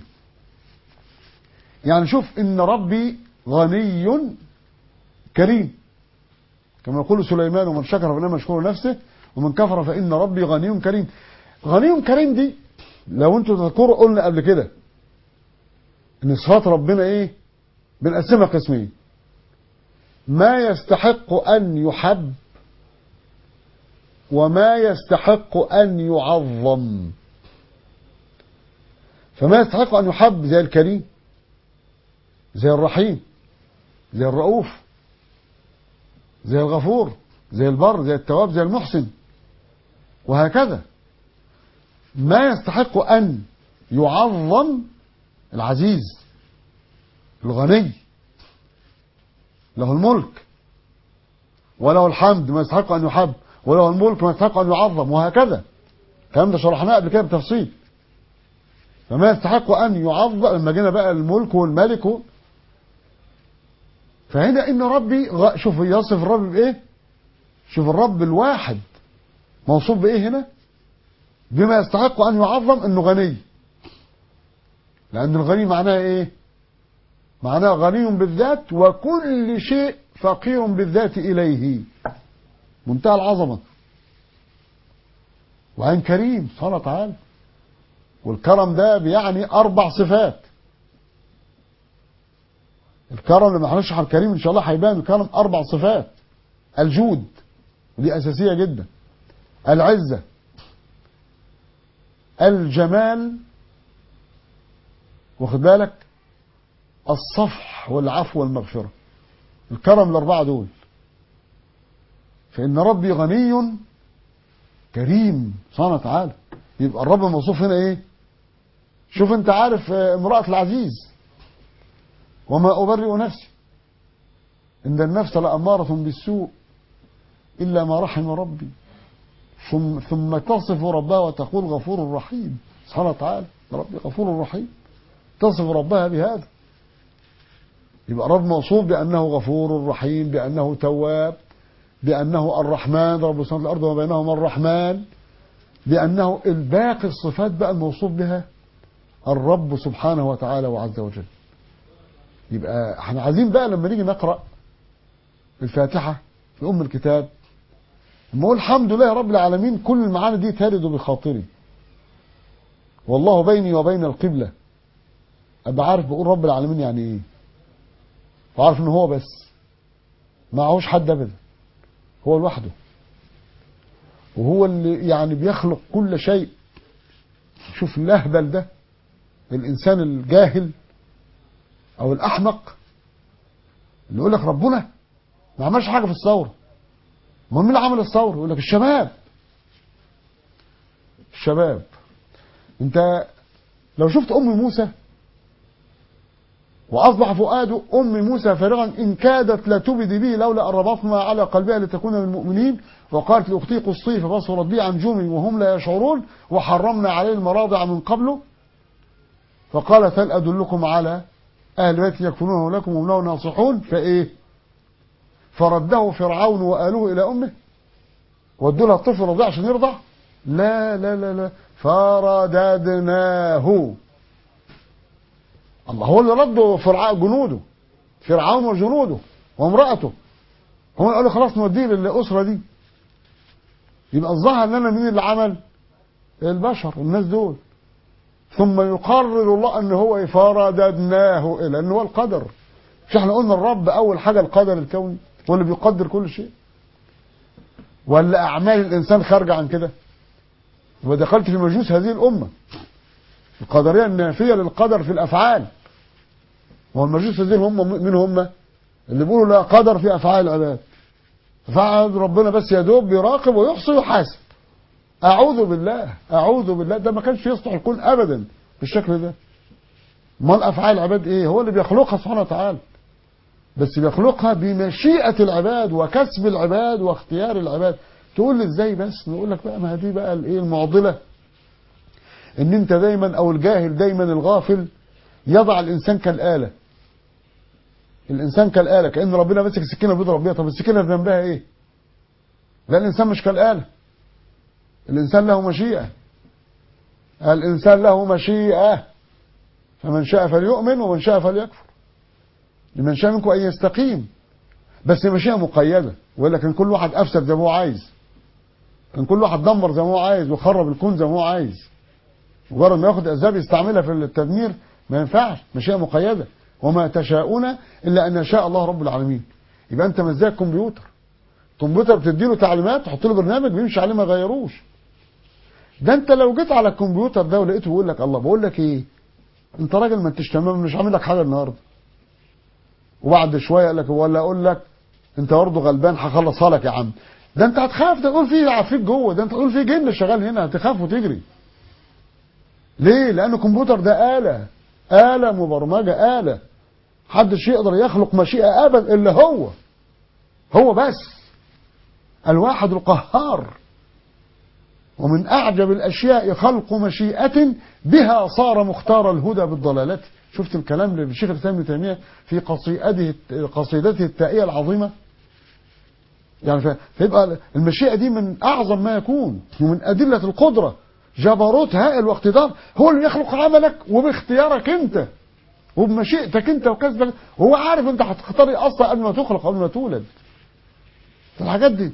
يعني شوف إن ربي غني كريم كما يقول سليمان ومن شكر فإنما يشكر نفسه ومن كفر فإن ربي غني كريم غني كريم دي لو انتوا تذكروا قلنا قبل كده ان صفات ربنا ايه بنقسمها قسمين ما يستحق ان يحب وما يستحق ان يعظم فما يستحق ان يحب زي الكريم زي الرحيم زي الرؤوف زي الغفور زي البر زي التواب زي المحسن وهكذا ما يستحق أن يعظم العزيز الغني له الملك وله الحمد ما يستحق أن يحب وله الملك ما يستحق أن يعظم وهكذا الكلام ده شرحناه قبل كده بتفصيل فما يستحق أن يعظم لما جينا بقى الملك والملك و... فهنا إن ربي غ... شوف يصف الرب بإيه شوف الرب الواحد موصوف بإيه هنا بما يستحق أن يعظم أنه غني لأن الغني معناه إيه معناه غني بالذات وكل شيء فقير بالذات إليه منتهى العظمة وعين كريم سبحانه وتعالى والكرم ده بيعني أربع صفات الكرم لما هنشرح الكريم إن شاء الله هيبان الكرم أربع صفات الجود ودي أساسية جدا العزة الجمال واخد بالك الصفح والعفو والمغفرة الكرم الأربعة دول فإن ربي غني كريم سبحانه وتعالى يبقى الرب موصوف هنا ايه شوف انت عارف امرأة العزيز وما أبرئ نفسي إن النفس لأمارة بالسوء إلا ما رحم ربي ثم, ثم تصف ربها وتقول غفور رحيم سبحانه وتعالى ربي غفور رحيم تصف ربها بهذا يبقى رب موصوف بأنه غفور رحيم بأنه تواب بأنه الرحمن رب السماوات والأرض وما بينهما الرحمن بأنه الباقي الصفات بقى الموصوف بها الرب سبحانه وتعالى وعز وجل يبقى احنا عايزين بقى لما نيجي نقرأ الفاتحة في أم الكتاب لما أقول الحمد لله رب العالمين كل المعاني دي ترد بخاطري والله بيني وبين القبلة أبقى عارف بقول رب العالمين يعني إيه وعارف إن هو بس معهوش حد أبدا هو لوحده وهو اللي يعني بيخلق كل شيء شوف اللهبل ده الإنسان الجاهل أو الأحمق اللي يقول لك ربنا ما عملش حاجة في الثورة ما مين اللي عمل الثورة يقول لك الشباب الشباب انت لو شفت ام موسى واصبح فؤاد ام موسى فارغا ان كادت لتبدي به لولا ان ربطنا على قلبها لتكون من المؤمنين وقالت لاختي قصي فبصرت بي عن جمي وهم لا يشعرون وحرمنا عليه المراضع من قبله فقالت هل ادلكم على اهل بيت يكفلونه لكم وهم له ناصحون فايه فرده فرعون وآله إلى أمه ودوا لها الطفل رضيع عشان يرضع لا لا لا لا فرددناه الله هو اللي رده فرع جنوده فرعون وجنوده وامرأته هم قالوا خلاص نوديه للأسرة دي يبقى الظاهر لنا مين اللي عمل البشر الناس دول ثم يقرر الله ان هو فرددناه الى ان هو القدر مش احنا قلنا الرب اول حاجه القدر الكوني هو اللي بيقدر كل شيء ولا أعمال الإنسان خارجة عن كده ودخلت في مجوس هذه الأمة القدرية النافية للقدر في الأفعال والمجوس هذه هم من هم اللي بيقولوا لا قدر في أفعال العباد فعل ربنا بس يا دوب بيراقب ويحصي ويحاسب أعوذ بالله أعوذ بالله ده ما كانش يصلح الكون أبدا بالشكل ده امال افعال العباد ايه هو اللي بيخلقها سبحانه وتعالى بس بيخلقها بمشيئة العباد وكسب العباد واختيار العباد تقول لي ازاي بس نقول لك بقى ما دي بقى الايه المعضله ان انت دايما او الجاهل دايما الغافل يضع الانسان كالاله الانسان كالاله كان ربنا ماسك سكينه بيضرب بيها طب السكينه ذنبها ايه لا الانسان مش كالاله الانسان له مشيئه الانسان له مشيئه فمن شاء فليؤمن ومن شاء فليكفر لمن شاء منكم ان يستقيم بس مشيئه مقيده ولا كان كل واحد افسد زي ما هو عايز كان كل واحد دمر زي ما هو عايز وخرب الكون زي ما هو عايز مجرد ما ياخد اسباب يستعملها في التدمير ما ينفعش مشيئه مقيده وما تشاءون الا ان يشاء الله رب العالمين يبقى انت مش زي الكمبيوتر الكمبيوتر بتدي له تعليمات تحط له برنامج بيمشي عليه ما يغيروش ده انت لو جيت على الكمبيوتر ده ولقيته بيقول لك الله بقول لك ايه انت راجل ما انتش تمام مش عامل لك حاجه النهارده وبعد شويه قال لك ولا اقول لك انت برضه غلبان هخلصها لك يا عم ده انت هتخاف ده تقول فيه عفريت جوه ده انت تقول فيه جن شغال هنا هتخاف وتجري ليه لان الكمبيوتر ده آلة آلة مبرمجة آلة محدش يقدر يخلق مشيئة ابدا الا هو هو بس الواحد القهار ومن اعجب الاشياء خلق مشيئة بها صار مختار الهدى بالضلالة شفت الكلام للشيخ الاسلام ابن تيميه في قصيدته قصيدته التائيه العظيمه يعني فيبقى المشيئه دي من اعظم ما يكون ومن ادله القدره جبروت هائل واقتدار هو اللي يخلق عملك وباختيارك انت وبمشيئتك انت وكسبك وهو عارف انت هتختار ايه اصلا قبل ما تخلق قبل ما تولد الحاجات دي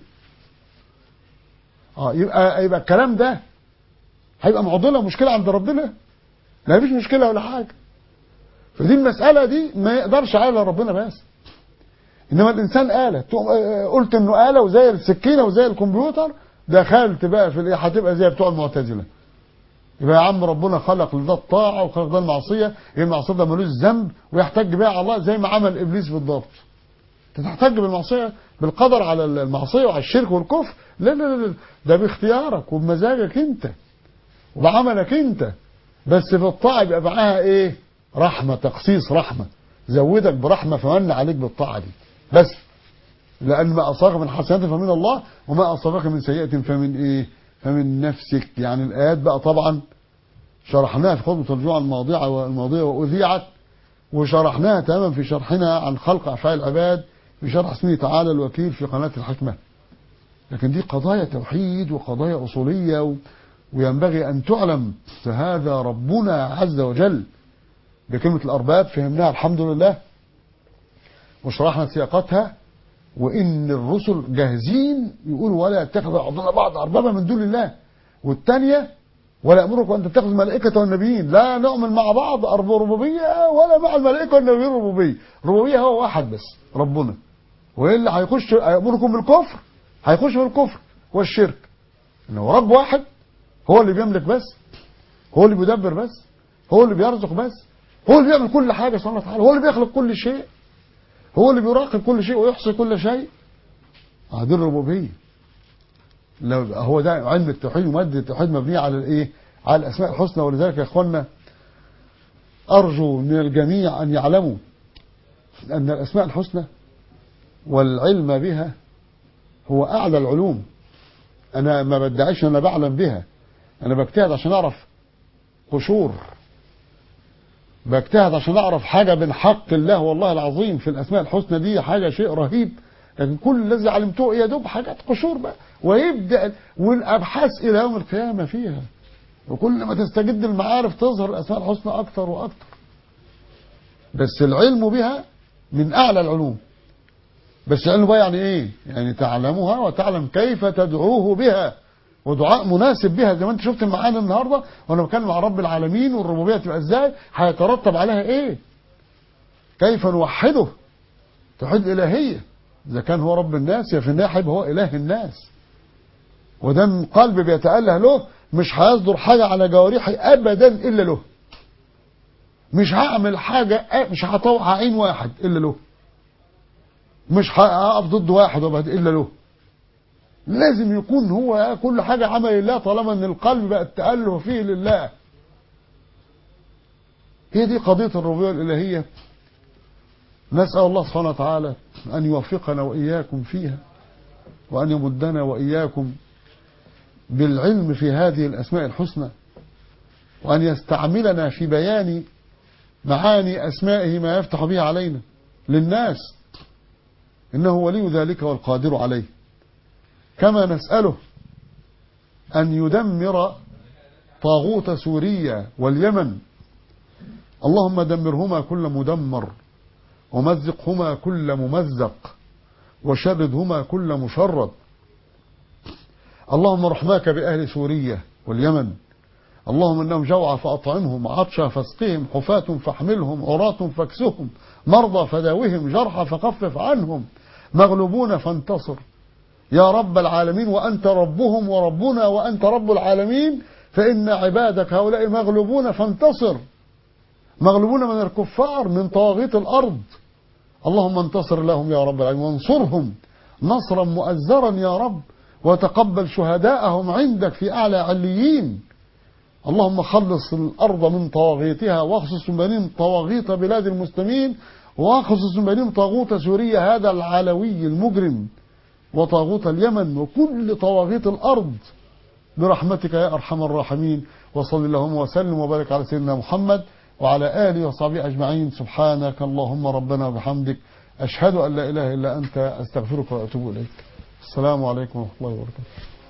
اه يبقى يبقى الكلام ده هيبقى معضله مشكله عند ربنا لا مفيش مشكله ولا حاجه فدي المسألة دي ما يقدرش عليها ربنا بس إنما الإنسان آلة قلت إنه آلة وزي السكينة وزي الكمبيوتر دخلت بقى في الإيه هتبقى زي بتوع المعتزلة يبقى يا عم ربنا خلق لده الطاعة وخلق ده المعصية المعصية ده ملوش ذنب ويحتج بيها على الله زي ما عمل إبليس بالضبط أنت تحتج بالمعصية بالقدر على المعصية وعلى الشرك والكفر لا لا لا ده باختيارك وبمزاجك أنت وبعملك أنت بس في الطاعة يبقى معاها إيه رحمة تخصيص رحمة زودك برحمة فمن عليك بالطاعة دي بس لأن ما أصابك من حسنات فمن الله وما أصابك من سيئة فمن إيه فمن نفسك يعني الآيات بقى طبعا شرحناها في خطبة الجمعة الماضية والماضية وأذيعت وشرحناها تماما في شرحنا عن خلق أفعال العباد في شرح اسمه تعالى الوكيل في قناة الحكمة لكن دي قضايا توحيد وقضايا أصولية و... وينبغي أن تعلم فهذا ربنا عز وجل بكلمة الأرباب فهمناها الحمد لله وشرحنا سياقتها وإن الرسل جاهزين يقولوا ولا يتخذ بعضنا بعض أربابا من دون الله والثانية ولا يأمركم أن تتخذوا الملائكة والنبيين لا نؤمن مع بعض أرب ربوبية ولا مع الملائكة والنبيين ربوبية ربوبية هو واحد بس ربنا وإلا هيخش يأمركم بالكفر هيخش في الكفر والشرك إنه رب واحد هو اللي بيملك بس هو اللي بيدبر بس هو اللي بيرزق بس هو اللي بيعمل كل حاجة سبحانه وتعالى هو اللي بيخلق كل شيء هو اللي بيراقب كل شيء ويحصي كل شيء هذه الربوبية لو هو ده علم التوحيد ومادة التوحيد مبنية على الايه على الاسماء الحسنى ولذلك يا اخوانا ارجو من الجميع ان يعلموا ان الاسماء الحسنى والعلم بها هو اعلى العلوم انا ما بدعيش ان انا بعلم بها انا بجتهد عشان اعرف قشور بجتهد عشان اعرف حاجة من حق الله والله العظيم في الاسماء الحسنى دي حاجة شيء رهيب لكن كل الذي علمته يا دوب حاجات قشور بقى ويبدأ والابحاث الى يوم القيامة فيها وكل ما تستجد المعارف تظهر الاسماء الحسنى اكتر واكتر بس العلم بها من اعلى العلوم بس العلم بقى يعني ايه يعني تعلمها وتعلم كيف تدعوه بها ودعاء مناسب بها زي ما انت شفت معانا النهارده وانا بتكلم مع رب العالمين والربوبيه تبقى ازاي هيترتب عليها ايه كيف نوحده توحيد الالهيه اذا كان هو رب الناس يا في النهايه هيبقى هو اله الناس ودام قلب بيتاله له مش هيصدر حاجه على جوارحي ابدا الا له مش هعمل حاجه مش هطوع عين واحد الا له مش هقف ضد واحد وابعد الا له لازم يكون هو كل حاجة عمل لله طالما ان القلب بقى التأله فيه لله هي دي قضية الربوبية الإلهية نسأل الله سبحانه وتعالى أن يوفقنا وإياكم فيها وأن يمدنا وإياكم بالعلم في هذه الأسماء الحسنى وأن يستعملنا في بيان معاني أسمائه ما يفتح به علينا للناس إنه ولي ذلك والقادر عليه كما نسأله أن يدمر طاغوت سوريا واليمن اللهم دمرهما كل مدمر ومزقهما كل ممزق وشردهما كل مشرد اللهم رحماك بأهل سوريا واليمن اللهم انهم جوع فاطعمهم عطشا فاسقهم حفاة فاحملهم عراة فاكسهم مرضى فداوهم جرحى فخفف عنهم مغلوبون فانتصر يا رب العالمين وانت ربهم وربنا وانت رب العالمين فان عبادك هؤلاء مغلوبون فانتصر مغلوبون من الكفار من طواغيت الارض اللهم انتصر لهم يا رب العالمين وانصرهم نصرا مؤزرا يا رب وتقبل شهداءهم عندك في اعلى عليين اللهم خلص الأرض من طواغيتها واخصص من بنين طواغيت بلاد المسلمين واخصص من بنين طاغوت سوريا هذا العلوي المجرم وطاغوت اليمن وكل طواغيت الأرض برحمتك يا أرحم الراحمين وصل اللهم وسلم وبارك على سيدنا محمد وعلى آله وصحبه أجمعين سبحانك اللهم ربنا وبحمدك أشهد أن لا إله إلا أنت أستغفرك وأتوب إليك السلام عليكم ورحمة الله وبركاته